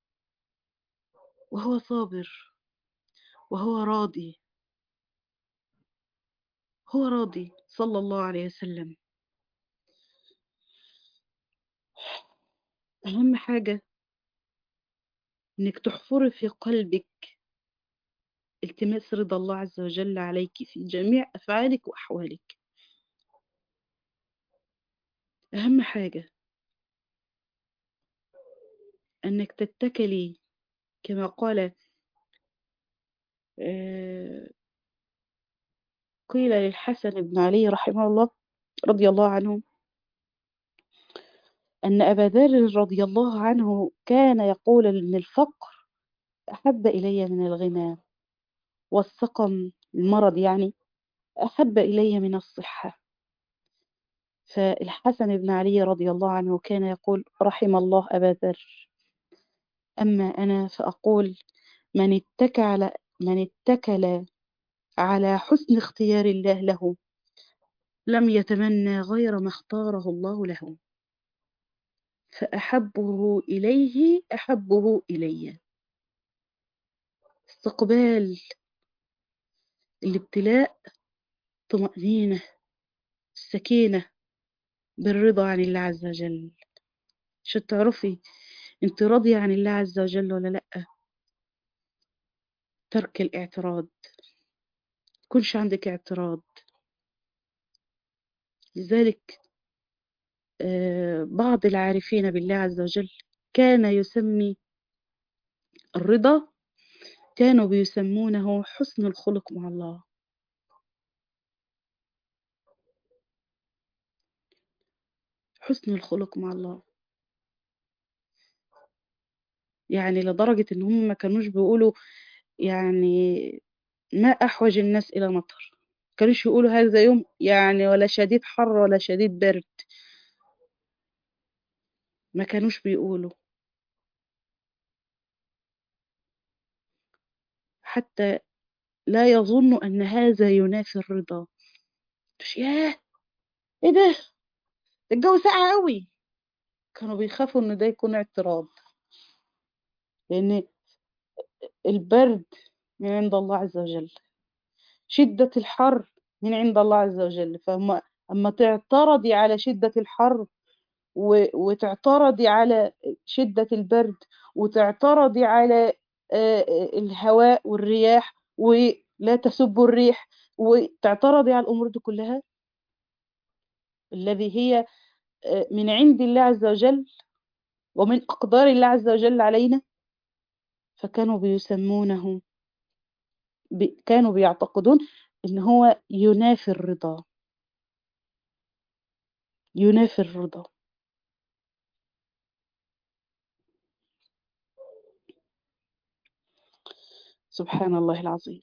وهو صابر وهو راضي هو راضي صلى الله عليه وسلم أهم حاجة إنك تحفري في قلبك التماس رضا الله عز وجل عليك في جميع أفعالك وأحوالك أهم حاجة أنك تتكلي كما قال قيل للحسن بن علي رحمه الله رضي الله عنه أن أبا ذر رضي الله عنه كان يقول أن الفقر أحب إلي من الغنى والسقم المرض يعني أحب إلي من الصحة فالحسن بن علي رضي الله عنه كان يقول رحم الله أبا ذر أما أنا فأقول من اتكل على من اتكل على حسن اختيار الله له لم يتمنى غير ما اختاره الله له فأحبه إليه أحبه إلي استقبال الابتلاء طمأنينة السكينة بالرضا عن الله عز وجل عشان تعرفي انت راضية عن الله عز وجل ولا لأ ترك الاعتراض كلش عندك اعتراض لذلك آه، بعض العارفين بالله عز وجل كان يسمي الرضا كانوا بيسمونه حسن الخلق مع الله حسن الخلق مع الله يعني لدرجة ان هم ما كانوش بيقولوا يعني ما احوج الناس الى مطر كانوش يقولوا هذا يوم يعني ولا شديد حر ولا شديد برد ما كانوش بيقولوا حتى لا يظن ان هذا ينافي الرضا مش ياه ايه ده الجو ساقع قوي كانوا بيخافوا ان ده يكون اعتراض لان البرد من عند الله عز وجل شدة الحر من عند الله عز وجل فهم أما تعترضي على شدة الحر و- وتعترضي على شدة البرد وتعترضي على آه، آه، الهواء والرياح ولا تسبوا الريح وتعترضي على الأمور دي كلها الذي هي آه، من عند الله عز وجل ومن أقدار الله عز وجل علينا فكانوا بيسمونه بي كانوا بيعتقدون إن هو ينافي الرضا ينافي الرضا سبحان الله العظيم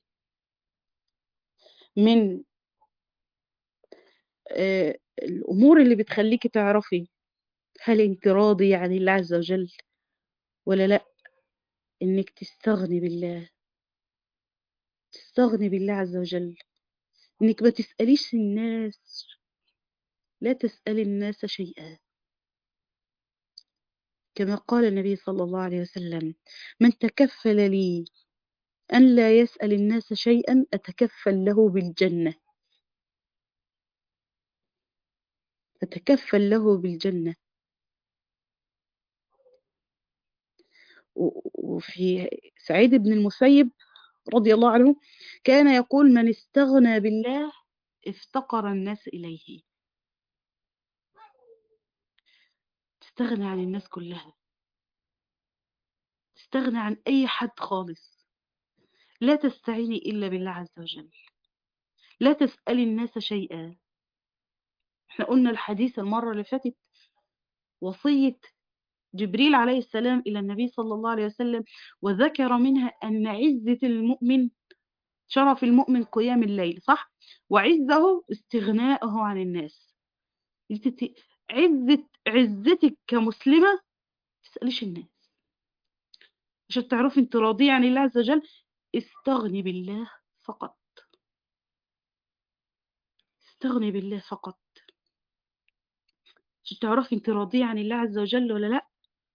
من آه، الأمور اللي بتخليكي تعرفي هل انت راضي عن الله عز وجل ولا لا انك تستغني بالله تستغني بالله عز وجل انك ما تسأليش الناس لا تسأل الناس شيئا كما قال النبي صلى الله عليه وسلم من تكفل لي أن لا يسأل الناس شيئا أتكفل له بالجنة أتكفل له بالجنة و- وفي سعيد بن المسيب رضي الله عنه كان يقول من استغنى بالله افتقر الناس إليه تستغنى عن الناس كلها تستغنى عن أي حد خالص لا تستعيني إلا بالله عز وجل لا تسألي الناس شيئا احنا قلنا الحديث المرة اللي فاتت وصية جبريل عليه السلام إلى النبي صلى الله عليه وسلم وذكر منها أن عزة المؤمن شرف المؤمن قيام الليل صح وعزه استغناءه عن الناس انت ت- عزة عزتك كمسلمة تسأليش الناس عشان تعرفي انت راضية عن الله عز وجل استغني بالله فقط استغني بالله فقط عشان تعرفي انت راضية عن الله عز وجل ولا لا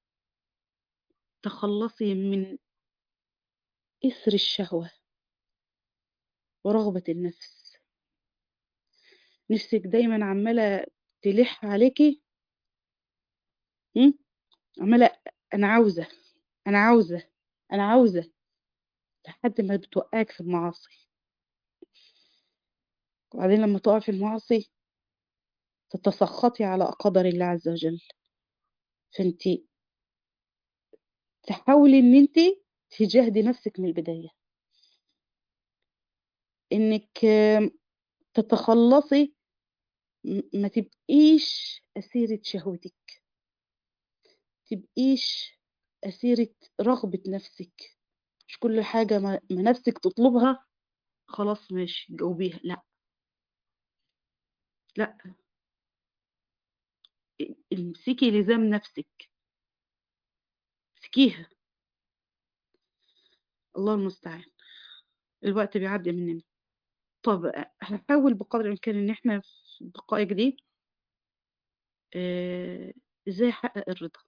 تخلصي من إثر الشهوة ورغبة النفس نفسك دايما عمالة تلح عليكي م? عمالة أنا عاوزة أنا عاوزة أنا عاوزة لحد ما بتوقعك في المعاصي وبعدين لما تقع في المعاصي تتسخطي على قدر الله عز وجل فانت تحاولي ان انت تجاهدي نفسك من البداية انك آم، تتخلصي م- ما تبقيش أسيرة شهوتك تبقيش أسيرة رغبة نفسك مش كل حاجة ما ما نفسك تطلبها خلاص ماشي جاوبيها لا لا امسكي لزام نفسك امسكيها الله المستعان الوقت بيعدي مننا طب هنحاول بقدر الإمكان إن احنا في دقائق دي آه، ازاي احقق الرضا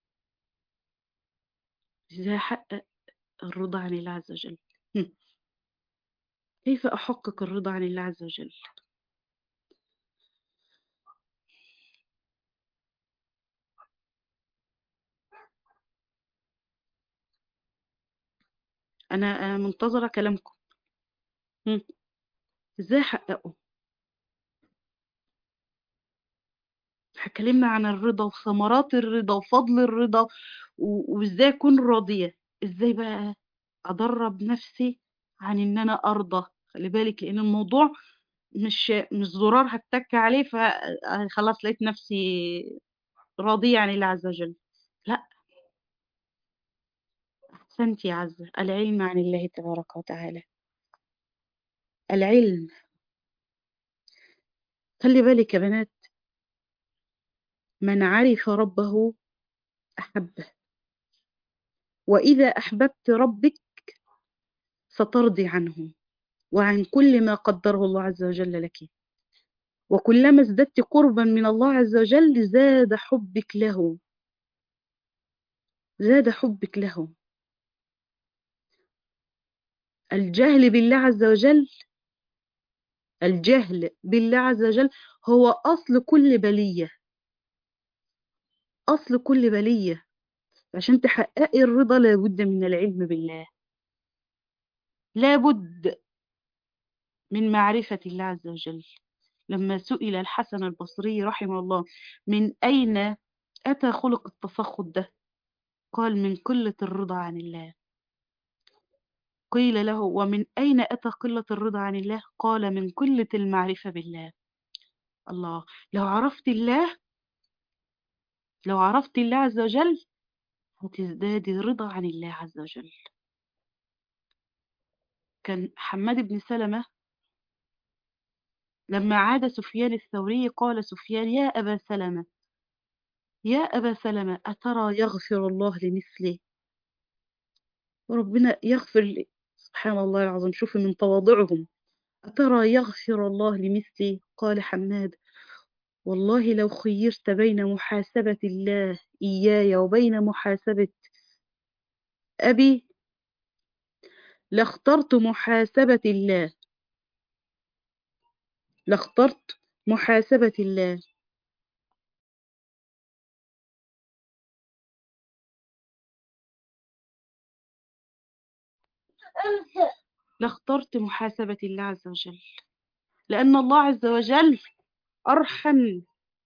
ازاي احقق الرضا عن الله عز وجل هم. كيف احقق الرضا عن الله عز وجل أنا آه، منتظرة كلامكم هم، إزاي أحققه اتكلمنا عن الرضا وثمرات الرضا وفضل الرضا و- وإزاي أكون راضية إزاي بقى أدرب نفسي عن إن أنا أرضى خلي بالك لأن الموضوع مش مش زرار هتك عليه فخلاص لقيت نفسي راضية عن الله عز وجل لا أحسنت يا عزة العلم عن الله تبارك وتعالى العلم خلي بالك يا بنات من عرف ربه أحبه وإذا أحببت ربك سترضي عنه وعن كل ما قدره الله عز وجل لك وكلما ازددت قربا من الله عز وجل زاد حبك له زاد حبك له الجهل بالله عز وجل الجهل بالله عز وجل هو أصل كل بلية أصل كل بلية عشان تحققي الرضا لابد من العلم بالله لابد من معرفة الله عز وجل لما سئل الحسن البصري رحمه الله من أين أتى خلق التسخط ده قال من قلة الرضا عن الله قيل له ومن أين أتى قلة الرضا عن الله قال من قلة المعرفة بالله الله لو عرفت الله لو عرفت الله عز وجل هتزدادي رضا عن الله عز وجل كان حماد بن سلمة لما عاد سفيان الثوري قال سفيان يا أبا سلمة يا أبا سلمة أترى يغفر الله لمثلي وربنا يغفر لي سبحان الله العظيم شوفي من تواضعهم أترى يغفر الله لمثلي قال حماد والله لو خيرت بين محاسبة الله إياي وبين محاسبة أبي لاخترت محاسبة الله لاخترت محاسبة الله لاخترت محاسبة الله عز وجل لأن الله عز وجل أرحم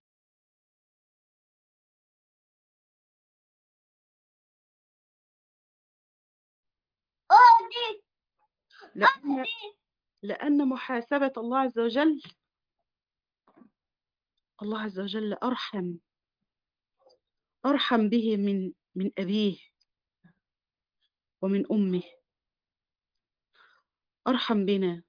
لأن, لأن محاسبة الله عز وجل الله عز وجل أرحم أرحم به من من أبيه ومن أمه أرحم بنا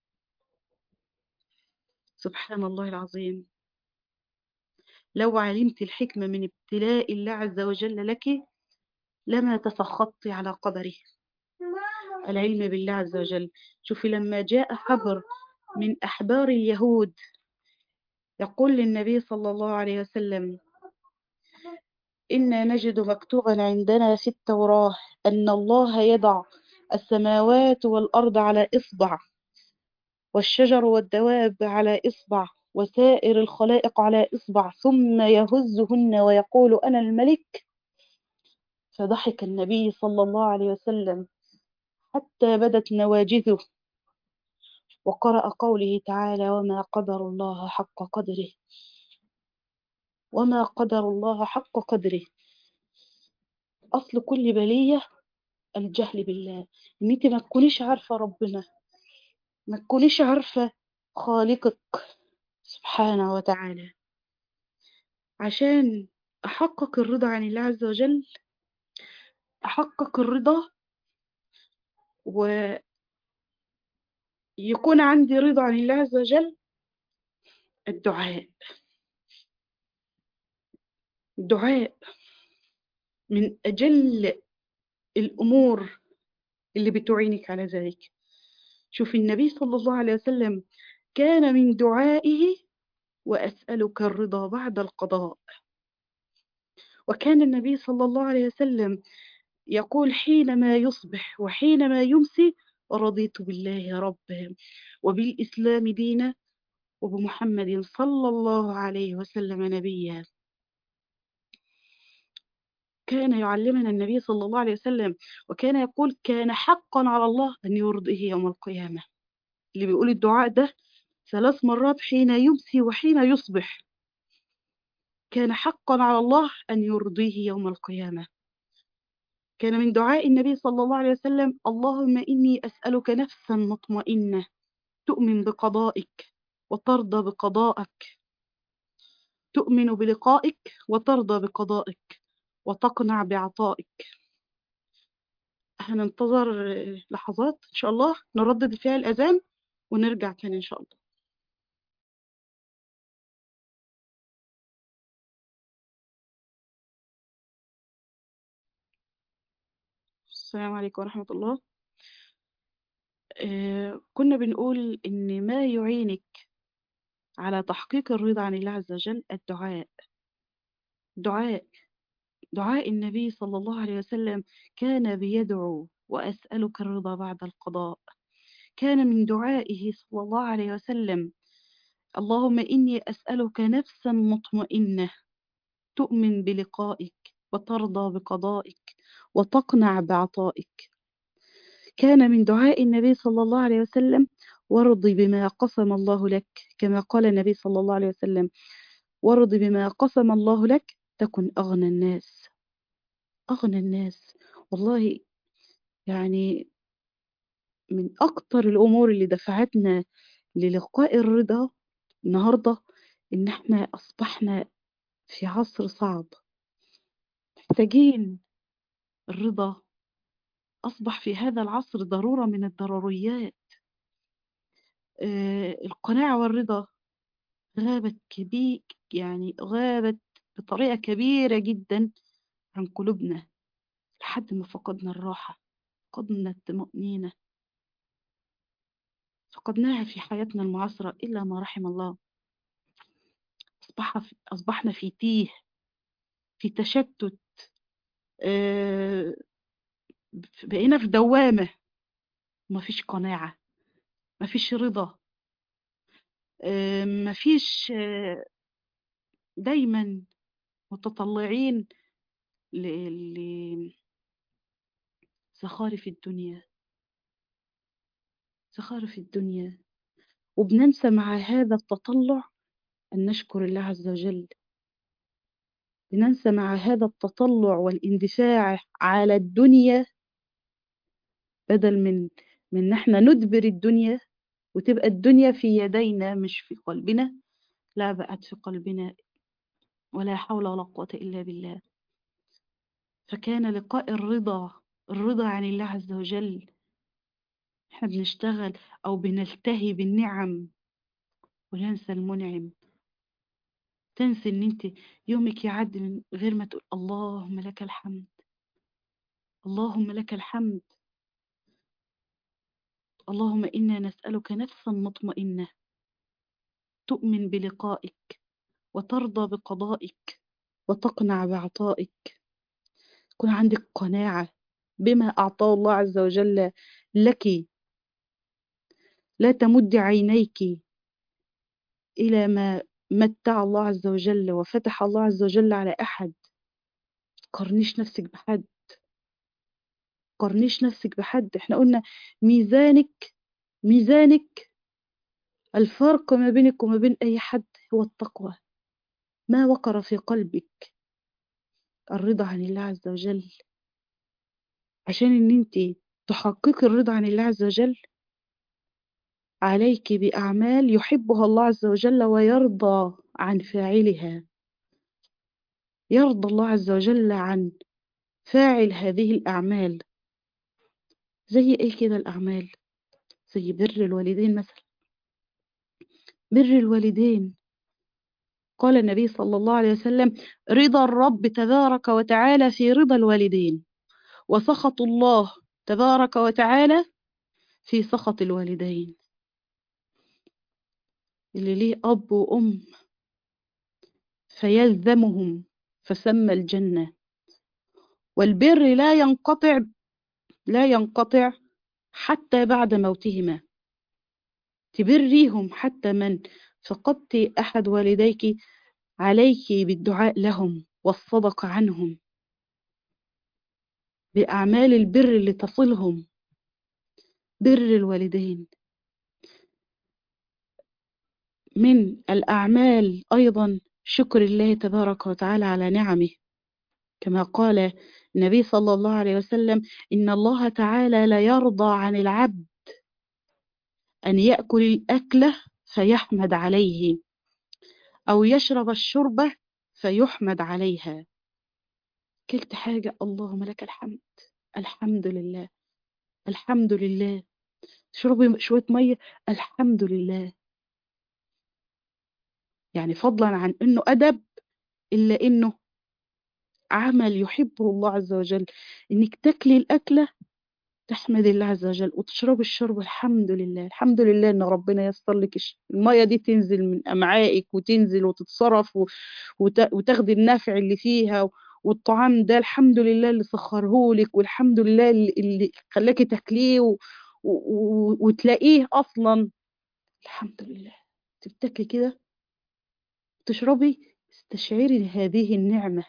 سبحان الله العظيم لو علمت الحكمة من ابتلاء الله عز وجل لك لما تسخطت على قدره العلم بالله عز وجل شوفي لما جاء حبر من أحبار اليهود يقول للنبي صلى الله عليه وسلم إنا نجد مكتوبا عندنا في التوراة أن الله يضع السماوات والأرض على إصبع والشجر والدواب على إصبع وسائر الخلائق على إصبع ثم يهزهن ويقول أنا الملك فضحك النبي صلى الله عليه وسلم حتى بدت نواجذه وقرأ قوله تعالى وما قدر الله حق قدره وما قدر الله حق قدره أصل كل بلية الجهل بالله إن أنت ما تكونيش عارفة ربنا ما تكونيش عارفة خالقك سبحانه وتعالى عشان أحقق الرضا عن الله عز وجل أحقق الرضا ويكون عندي رضا عن الله عز وجل الدعاء الدعاء من أجل الأمور اللي بتعينك على ذلك شوف النبي صلى الله عليه وسلم كان من دعائه وأسألك الرضا بعد القضاء وكان النبي صلى الله عليه وسلم يقول حينما يصبح وحينما يمسي رضيت بالله ربا وبالإسلام دينا وبمحمد صلى الله عليه وسلم نبيا كان يعلمنا النبي صلى الله عليه وسلم وكان يقول كان حقا على الله أن يرضيه يوم القيامة اللي بيقول الدعاء ده ثلاث مرات حين يمسي وحين يصبح كان حقا على الله أن يرضيه يوم القيامة كان من دعاء النبي صلى الله عليه وسلم اللهم إني أسألك نفسا مطمئنة تؤمن بقضائك وترضى بقضائك تؤمن بلقائك وترضى بقضائك وتقنع بعطائك هننتظر لحظات إن شاء الله نردد فيها الأذان ونرجع تاني إن شاء الله السلام عليكم ورحمة الله آه كنا بنقول إن ما يعينك على تحقيق الرضا عن الله عز وجل الدعاء دعاء دعاء النبي صلى الله عليه وسلم كان بيدعو وأسألك الرضا بعد القضاء كان من دعائه صلى الله عليه وسلم اللهم إني أسألك نفسا مطمئنة تؤمن بلقائك وترضى بقضائك وتقنع بعطائك كان من دعاء النبي صلى الله عليه وسلم وارض بما قسم الله لك كما قال النبي صلى الله عليه وسلم وارض بما قسم الله لك تكن أغنى الناس أغنى الناس والله يعني من أكتر الأمور اللي دفعتنا للقاء الرضا النهاردة إن احنا أصبحنا في عصر صعب محتاجين الرضا أصبح في هذا العصر ضرورة من الضروريات آه القناعة والرضا غابت كبير يعني غابت بطريقة كبيرة جدا عن قلوبنا لحد ما فقدنا الراحة فقدنا الطمأنينة فقدناها في حياتنا المعاصرة إلا ما رحم الله أصبح في أصبحنا في تيه في تشتت آه بقينا في دوامة مفيش قناعة مفيش رضا آه مفيش آه دايما متطلعين لزخارف الدنيا زخارف الدنيا وبننسى مع هذا التطلع أن نشكر الله عز وجل بننسى مع هذا التطلع والاندفاع على الدنيا بدل من من احنا ندبر الدنيا وتبقى الدنيا في يدينا مش في قلبنا لا بقت في قلبنا ولا حول ولا قوة إلا بالله فكان لقاء الرضا الرضا عن الله عز وجل احنا بنشتغل أو بنلتهي بالنعم وننسى المنعم تنسي ان انت يومك يعدي من غير ما تقول اللهم لك الحمد اللهم لك الحمد اللهم إنا نسألك نفسا مطمئنة تؤمن بلقائك وترضى بقضائك وتقنع بعطائك يكون عندك قناعة بما أعطاه الله عز وجل لك لا تمد عينيك إلى ما متع الله عز وجل وفتح الله عز وجل على أحد قرنيش نفسك بحد قرنيش نفسك بحد احنا قلنا ميزانك ميزانك الفرق ما بينك وما بين أي حد هو التقوى ما وقر في قلبك الرضا عن الله عز وجل عشان ان انت تحققي الرضا عن الله عز وجل عليك بأعمال يحبها الله عز وجل ويرضى عن فاعلها يرضى الله عز وجل عن فاعل هذه الأعمال زي ايه كده الأعمال زي بر الوالدين مثلا بر الوالدين قال النبي صلى الله عليه وسلم رضا الرب تبارك وتعالى في رضا الوالدين وسخط الله تبارك وتعالى في سخط الوالدين اللي ليه أب وأم فيلزمهم فسمى الجنة والبر لا ينقطع لا ينقطع حتى بعد موتهما تبريهم حتى من فقدت أحد والديك عليك بالدعاء لهم والصدقة عنهم بأعمال البر اللي تصلهم بر الوالدين من الأعمال أيضا شكر الله تبارك وتعالى على نعمه كما قال النبي صلى الله عليه وسلم إن الله تعالى لا يرضى عن العبد أن يأكل الأكلة فيحمد عليه أو يشرب الشربة فيحمد عليها كلت حاجة اللهم لك الحمد الحمد لله الحمد لله تشربي شوية مية الحمد لله يعني فضلا عن انه ادب الا انه عمل يحبه الله عز وجل انك تاكلي الاكله تحمد الله عز وجل وتشربي الشرب الحمد لله الحمد لله ان ربنا ييسر لك الميه دي تنزل من امعائك وتنزل وتتصرف وتاخدي النافع اللي فيها والطعام ده الحمد لله اللي سخره لك والحمد لله اللي خلاكي تاكليه و... و... وتلاقيه اصلا الحمد لله تبتكي كده تشربي استشعري هذه النعمة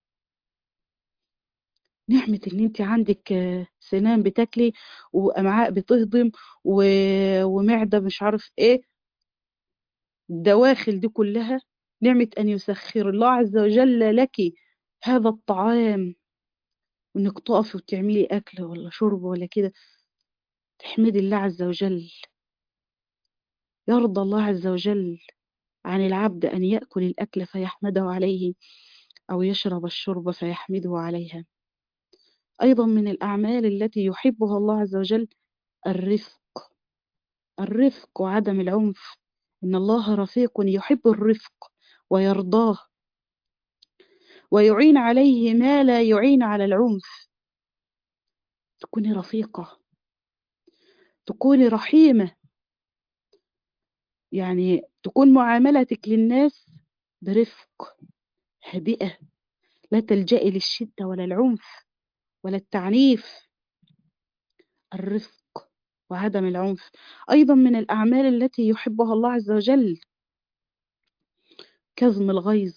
نعمة ان انت عندك سنان بتاكلي وامعاء بتهضم و... ومعدة مش عارف ايه الدواخل دي كلها نعمة ان يسخر الله عز وجل لك هذا الطعام وانك تقفي وتعملي اكل ولا شرب ولا كده تحمدي الله عز وجل يرضى الله عز وجل عن العبد أن يأكل الأكل فيحمده عليه أو يشرب الشرب فيحمده عليها أيضا من الأعمال التي يحبها الله عز وجل الرفق الرفق وعدم العنف إن الله رفيق يحب الرفق ويرضاه ويعين عليه ما لا يعين على العنف تكوني رفيقة تكوني رحيمة يعني تكون معاملتك للناس برفق هادئة لا تلجئي للشدة ولا العنف ولا التعنيف الرفق وعدم العنف أيضا من الأعمال التي يحبها الله عز وجل كظم الغيظ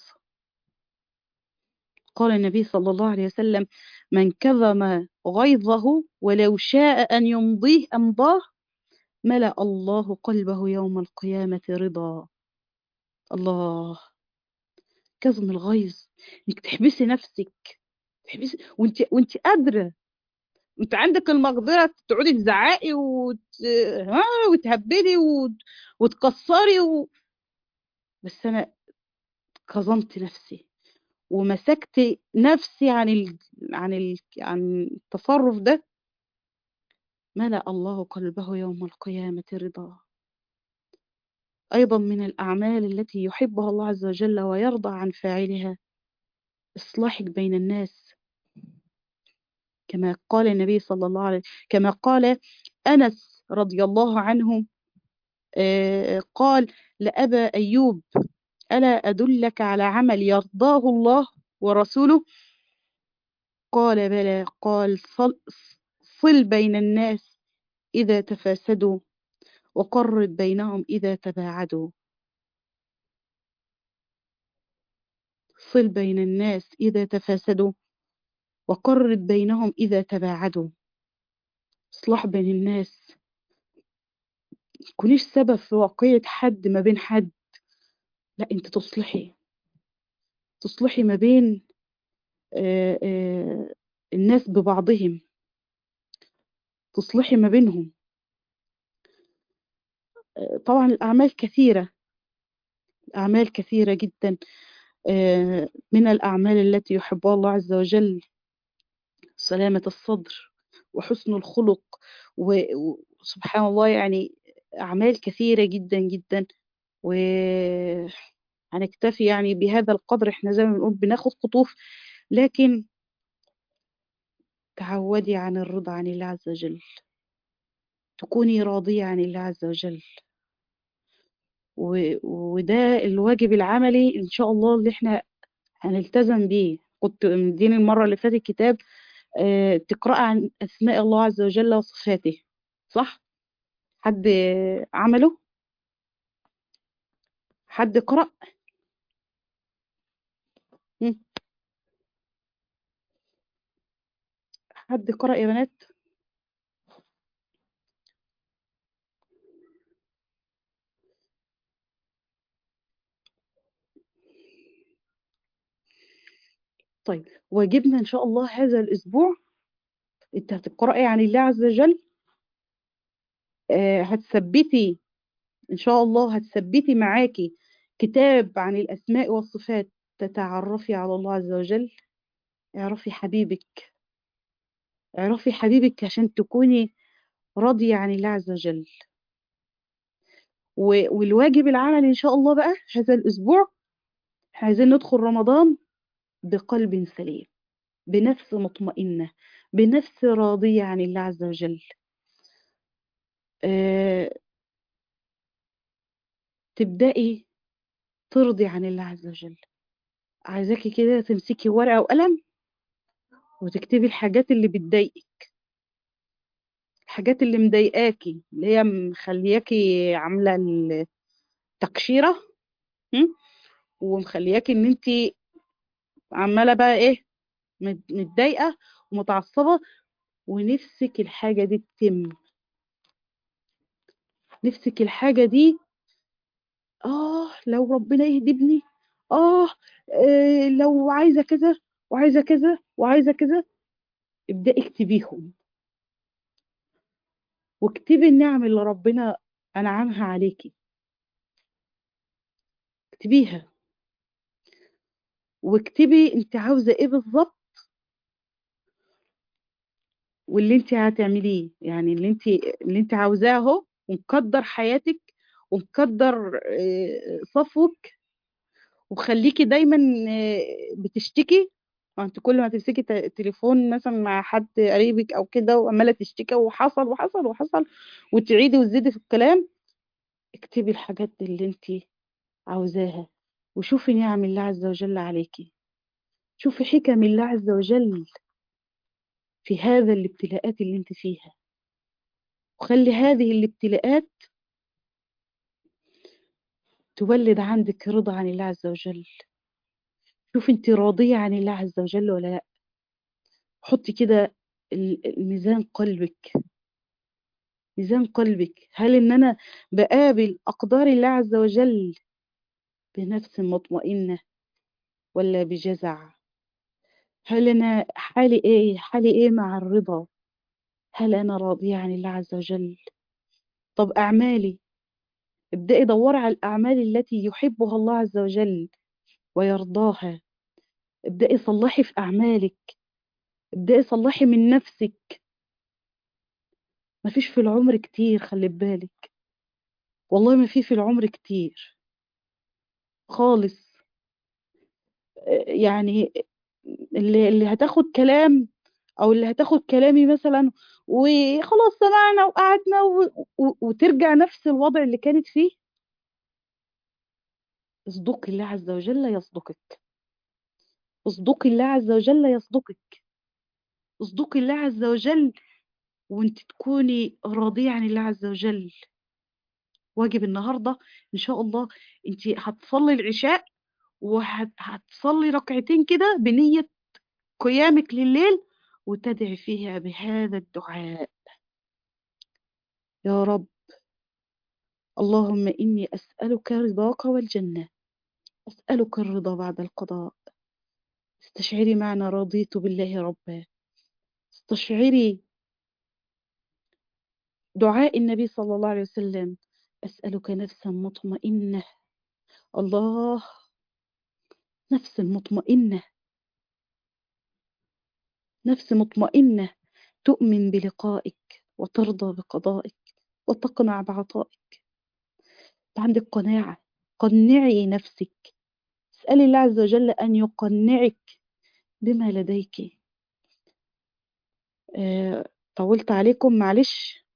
قال النبي صلى الله عليه وسلم من كظم غيظه ولو شاء أن يمضيه أمضاه ملأ الله قلبه يوم القيامة رضا الله كظم الغيظ انك تحبسي نفسك تحبسي وانت وانت قادره انت عندك المقدره تقعدي تزعقي وت... ها وتهبلي وت... وتكسري و... بس انا كظمت نفسي ومسكت نفسي عن ال... عن ال... عن التصرف ده ملأ الله قلبه يوم القيامة رضا أيضا من الأعمال التي يحبها الله عز وجل ويرضى عن فاعلها إصلاحك بين الناس كما قال النبي صلى الله عليه كما قال أنس رضي الله عنه قال لأبا أيوب ألا أدلك على عمل يرضاه الله ورسوله قال بلى قال صل, صل بين الناس إذا تفاسدوا وقرب بينهم إذا تباعدوا صل بين الناس إذا تفاسدوا وقرب بينهم إذا تباعدوا اصلاح بين الناس تكونيش سبب في واقعية حد ما بين حد لا انت تصلحي تصلحي ما بين آآ آآ الناس ببعضهم تصلحي ما بينهم طبعا الأعمال كثيرة أعمال كثيرة جدا من الأعمال التي يحبها الله عز وجل سلامة الصدر وحسن الخلق وسبحان الله يعني أعمال كثيرة جدا جدا و هنكتفي يعني بهذا القدر احنا زي ما بنقول بناخد قطوف لكن تعودي عن الرضا عن الله عز وجل تكوني راضية عن الله عز وجل و... وده الواجب العملي ان شاء الله اللي احنا هنلتزم بيه كنت مديني المرة اللي فاتت كتاب اه تقرأ عن أسماء الله عز وجل وصفاته صح؟ حد عمله؟ حد قرأ؟ حد قرأ يا بنات طيب واجبنا إن شاء الله هذا الأسبوع أنت هتقرأي عن الله عز وجل آه، هتثبتي إن شاء الله هتثبتي معاكي كتاب عن الأسماء والصفات تتعرفي على الله عز وجل اعرفي حبيبك اعرفي حبيبك عشان تكوني راضية عن الله عز وجل و- والواجب العملي إن شاء الله بقى هذا الأسبوع إحنا عايزين ندخل رمضان بقلب سليم بنفس مطمئنة بنفس راضية عن الله عز وجل آه، تبدأي ترضي عن الله عز وجل عايزاكي كده تمسكي ورقة وقلم وتكتبي الحاجات اللي بتضايقك الحاجات اللي مضايقاكي اللي هي مخلياكي عاملة التقشيرة م? ومخلياكي ان انت عمالة بقى ايه مت- متضايقة ومتعصبة ونفسك الحاجة دي تتم نفسك الحاجة دي اه لو ربنا يهدي ابني اه آه، لو عايزة كذا وعايزة كذا وعايزة كذا ابدأي اكتبيهم واكتبي النعم اللي ربنا أنعمها عليكي اكتبيها واكتبي انت عاوزة ايه بالظبط واللي انت هتعمليه يعني اللي انت اللي انت عاوزاه اهو ومقدر حياتك ومقدر آه، صفوك وخليكي دايما آه، بتشتكي ما انت كل ما تمسكي ت- تليفون مثلا مع حد قريبك او كده وعماله تشتكي وحصل وحصل وحصل وتعيدي وتزيدي في الكلام اكتبي الحاجات اللي انت عاوزاها وشوفي نعم الله عز وجل عليكي شوفي حكم الله عز وجل في هذا الابتلاءات اللي انت فيها وخلي هذه الابتلاءات تولد عندك رضا عن الله عز وجل شوفي انت راضية عن الله عز وجل ولا لا حطي كده ال- الميزان قلبك ميزان قلبك هل ان انا بقابل اقدار الله عز وجل بنفس مطمئنة ولا بجزع هل انا حالي ايه حالي ايه مع الرضا هل انا راضية عن الله عز وجل طب اعمالي ابدأي دوري على الاعمال التي يحبها الله عز وجل ويرضاها ابدأي صلحي في اعمالك ابدأي صلحي من نفسك مفيش في العمر كتير خلي بالك والله ما في في العمر كتير خالص آه، يعني اللي اللي هتاخد كلام او اللي هتاخد كلامي مثلا وخلاص سمعنا وقعدنا و... و... وترجع نفس الوضع اللي كانت فيه اصدقي الله عز وجل يصدقك اصدقي الله عز وجل يصدقك اصدقي الله عز وجل وانت تكوني راضية عن الله عز وجل واجب النهاردة ان شاء الله انت هتصلي العشاء وهتصلي ركعتين كده بنية قيامك لليل وتدعي فيها بهذا الدعاء يا رب اللهم إني أسألك رضاك والجنة أسألك الرضا بعد القضاء استشعري معنى رضيت بالله ربا استشعري دعاء النبي صلى الله عليه وسلم أسألك نفسا مطمئنة الله نفس مطمئنة نفس مطمئنة تؤمن بلقائك وترضى بقضائك وتقنع بعطائك عندك قناعة قنعي نفسك اسألي الله عز وجل أن يقنعك بما لديك آه، طولت عليكم معلش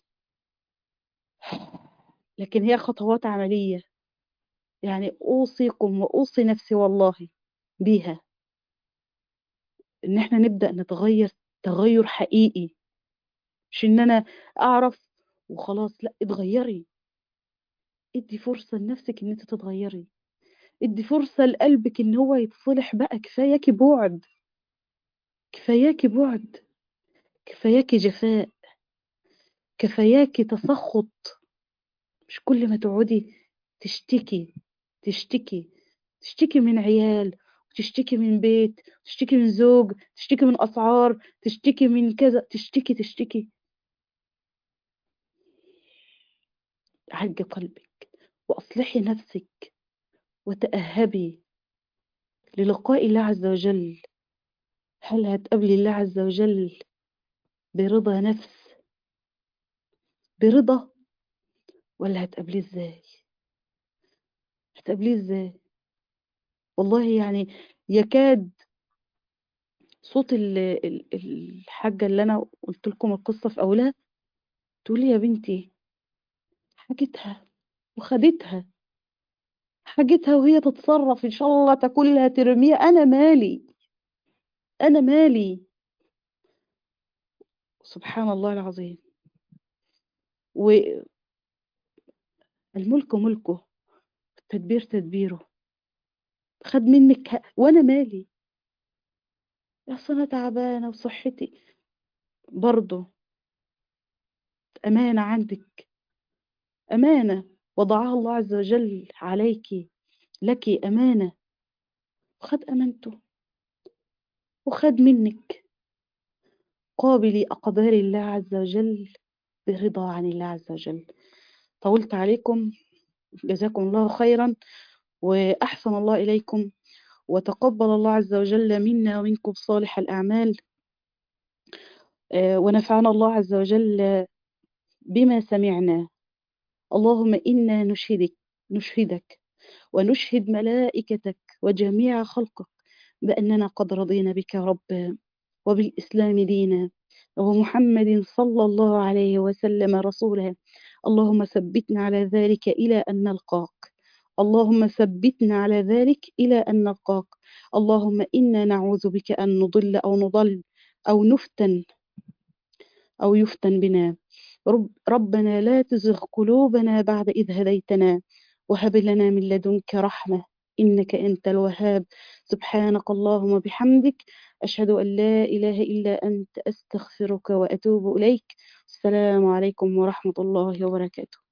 لكن هي خطوات عملية يعني أوصيكم وأوصي نفسي والله بيها إن احنا نبدأ نتغير تغير حقيقي مش إن أنا أعرف وخلاص لا اتغيري ادي فرصة لنفسك إن انت تتغيري ادي فرصة لقلبك إن هو يتصلح بقى كفاياكي بعد كفاياكي بعد كفاياكي جفاء كفاياكي تسخط مش كل ما تقعدي تشتكي تشتكي تشتكي من عيال تشتكي من بيت تشتكي من زوج تشتكي من أسعار تشتكي من كذا تشتكي تشتكي عج قلبك وأصلحي نفسك وتأهبي للقاء الله عز وجل هل هتقابلي الله عز وجل برضا نفس برضا ولا هتقابليه ازاي هتقابليه ازاي والله يعني يكاد صوت ال- ال- الحاجة اللي أنا قلت لكم القصة في أولها تقولي يا بنتي حاجتها وخدتها حاجتها وهي تتصرف إن شاء الله تاكلها ترميها أنا مالي أنا مالي سبحان الله العظيم والملك ملكه التدبير تدبيره خد منك ه- وأنا مالي يا أصل أنا تعبانة وصحتي برضه أمانة عندك أمانة وضعها الله عز وجل عليك لك أمانة وخد أمانته وخد منك قابلي أقدار الله عز وجل برضا عن الله عز وجل طولت عليكم جزاكم الله خيرا وأحسن الله إليكم وتقبل الله عز وجل منا ومنكم صالح الأعمال آه، ونفعنا الله عز وجل بما سمعنا اللهم إنا نشهدك نشهدك ونشهد ملائكتك وجميع خلقك بأننا قد رضينا بك ربا وبالإسلام دينا ومحمد صلى الله عليه وسلم رسولا اللهم ثبتنا على ذلك إلى أن نلقاك اللهم ثبتنا على ذلك إلى أن نلقاك اللهم إنا نعوذ بك أن نضل أو نضل أو نفتن أو يفتن بنا رب ربنا لا تزغ قلوبنا بعد إذ هديتنا وهب لنا من لدنك رحمة إنك أنت الوهاب سبحانك اللهم وبحمدك أشهد أن لا إله إلا أنت أستغفرك وأتوب إليك السلام عليكم ورحمة الله وبركاته